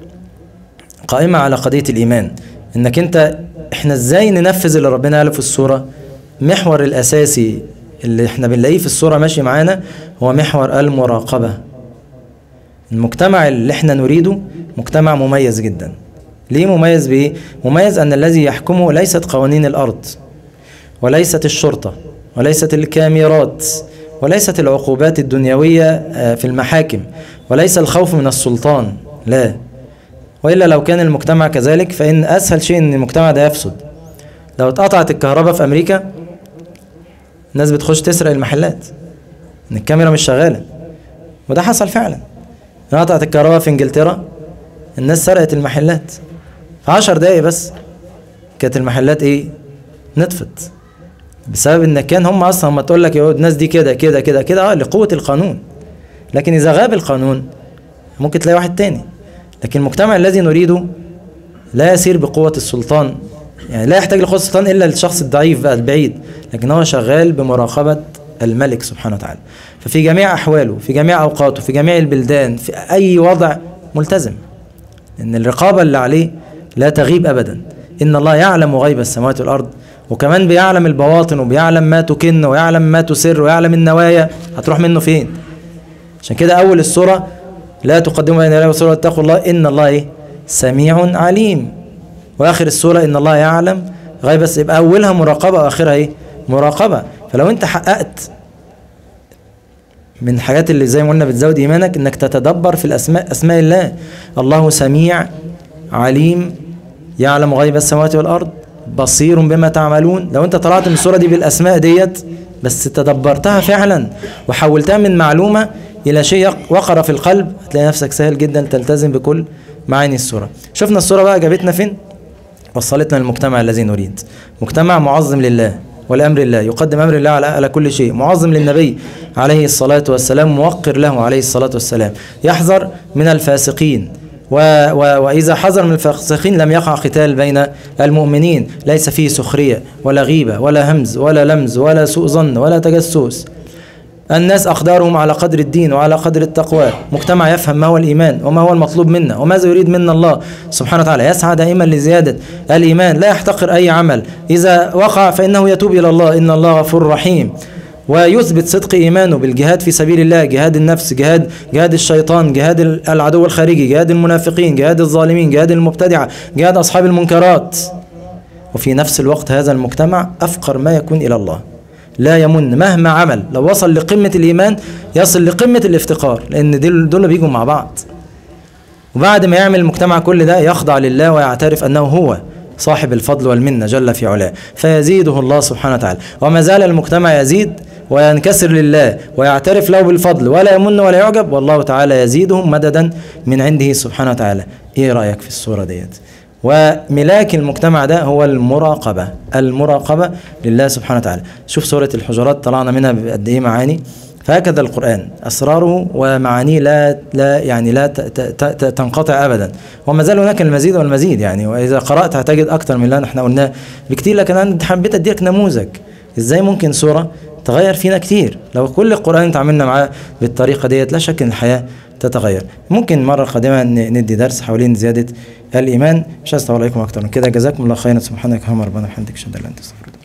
قائمه على قضيه الايمان انك انت احنا ازاي ننفذ اللي ربنا قاله في السوره محور الاساسي اللي احنا بنلاقيه في الصورة ماشي معانا هو محور المراقبة المجتمع اللي احنا نريده مجتمع مميز جدا ليه مميز بايه مميز ان الذي يحكمه ليست قوانين الارض وليست الشرطة وليست الكاميرات وليست العقوبات الدنيوية في المحاكم وليس الخوف من السلطان لا وإلا لو كان المجتمع كذلك فإن أسهل شيء أن المجتمع ده يفسد لو اتقطعت الكهرباء في أمريكا الناس بتخش تسرق المحلات ان الكاميرا مش شغاله وده حصل فعلا قطعت الكهرباء في انجلترا الناس سرقت المحلات في عشر دقايق بس كانت المحلات ايه نطفت بسبب ان كان هم اصلا ما تقول لك الناس دي كده كده كده كده اه لقوه القانون لكن اذا غاب القانون ممكن تلاقي واحد تاني لكن المجتمع الذي نريده لا يسير بقوه السلطان يعني لا يحتاج لقوة السلطان إلا الشخص الضعيف بقى البعيد لكن هو شغال بمراقبة الملك سبحانه وتعالى ففي جميع أحواله في جميع أوقاته في جميع البلدان في أي وضع ملتزم إن الرقابة اللي عليه لا تغيب أبدا إن الله يعلم غيب السماوات والأرض وكمان بيعلم البواطن وبيعلم ما تكن ويعلم ما تسر ويعلم النوايا هتروح منه فين عشان كده أول السورة لا تقدموا بين الله ورسوله واتقوا الله إن الله إيه سميع عليم واخر السوره ان الله يعلم غيب بس يبقى اولها مراقبه واخرها ايه مراقبه فلو انت حققت من الحاجات اللي زي ما قلنا بتزود ايمانك انك تتدبر في الاسماء اسماء الله الله سميع عليم يعلم غيب السماوات والارض بصير بما تعملون لو انت طلعت من السورة دي بالاسماء ديت بس تدبرتها فعلا وحولتها من معلومة الى شيء وقر في القلب هتلاقي نفسك سهل جدا تلتزم بكل معاني السورة شفنا السورة بقى جابتنا فين وصلتنا للمجتمع الذي نريد مجتمع معظم لله والامر الله يقدم امر الله على على كل شيء معظم للنبي عليه الصلاه والسلام موقر له عليه الصلاه والسلام يحذر من الفاسقين و و واذا حذر من الفاسقين لم يقع قتال بين المؤمنين ليس فيه سخريه ولا غيبه ولا همز ولا لمز ولا سوء ظن ولا تجسس الناس أقدارهم على قدر الدين وعلى قدر التقوى مجتمع يفهم ما هو الإيمان وما هو المطلوب منا وماذا يريد منا الله سبحانه وتعالى يسعى دائما لزيادة الإيمان لا يحتقر أي عمل إذا وقع فإنه يتوب إلى الله إن الله غفور رحيم ويثبت صدق إيمانه بالجهاد في سبيل الله جهاد النفس جهاد جهاد الشيطان جهاد العدو الخارجي جهاد المنافقين جهاد الظالمين جهاد المبتدعة جهاد أصحاب المنكرات وفي نفس الوقت هذا المجتمع أفقر ما يكون إلى الله لا يمن مهما عمل لو وصل لقمة الإيمان يصل لقمة الافتقار لأن دول دول بيجوا مع بعض وبعد ما يعمل المجتمع كل ده يخضع لله ويعترف أنه هو صاحب الفضل والمنة جل في علاه فيزيده الله سبحانه وتعالى وما زال المجتمع يزيد وينكسر لله ويعترف له بالفضل ولا يمن ولا يعجب والله تعالى يزيدهم مددا من عنده سبحانه وتعالى ايه رأيك في الصورة ديت وملاك المجتمع ده هو المراقبة المراقبة لله سبحانه وتعالى شوف سورة الحجرات طلعنا منها بقد ايه معاني فهكذا القرآن أسراره ومعانيه لا لا يعني لا تنقطع أبدا وما زال هناك المزيد والمزيد يعني وإذا قرأت هتجد أكثر من اللي احنا قلناه بكتير لكن أنا حبيت أديك نموذج إزاي ممكن سورة تغير فينا كتير لو كل القرآن تعاملنا معاه بالطريقة ديت لا شك إن الحياة تتغير ممكن مرة قادمة ندي درس حوالين زيادة الإيمان مش هستطيع عليكم أكتر من كده جزاكم الله خيرا سبحانك اللهم ربنا وبحمدك أشهد أن لا إله إلا أنت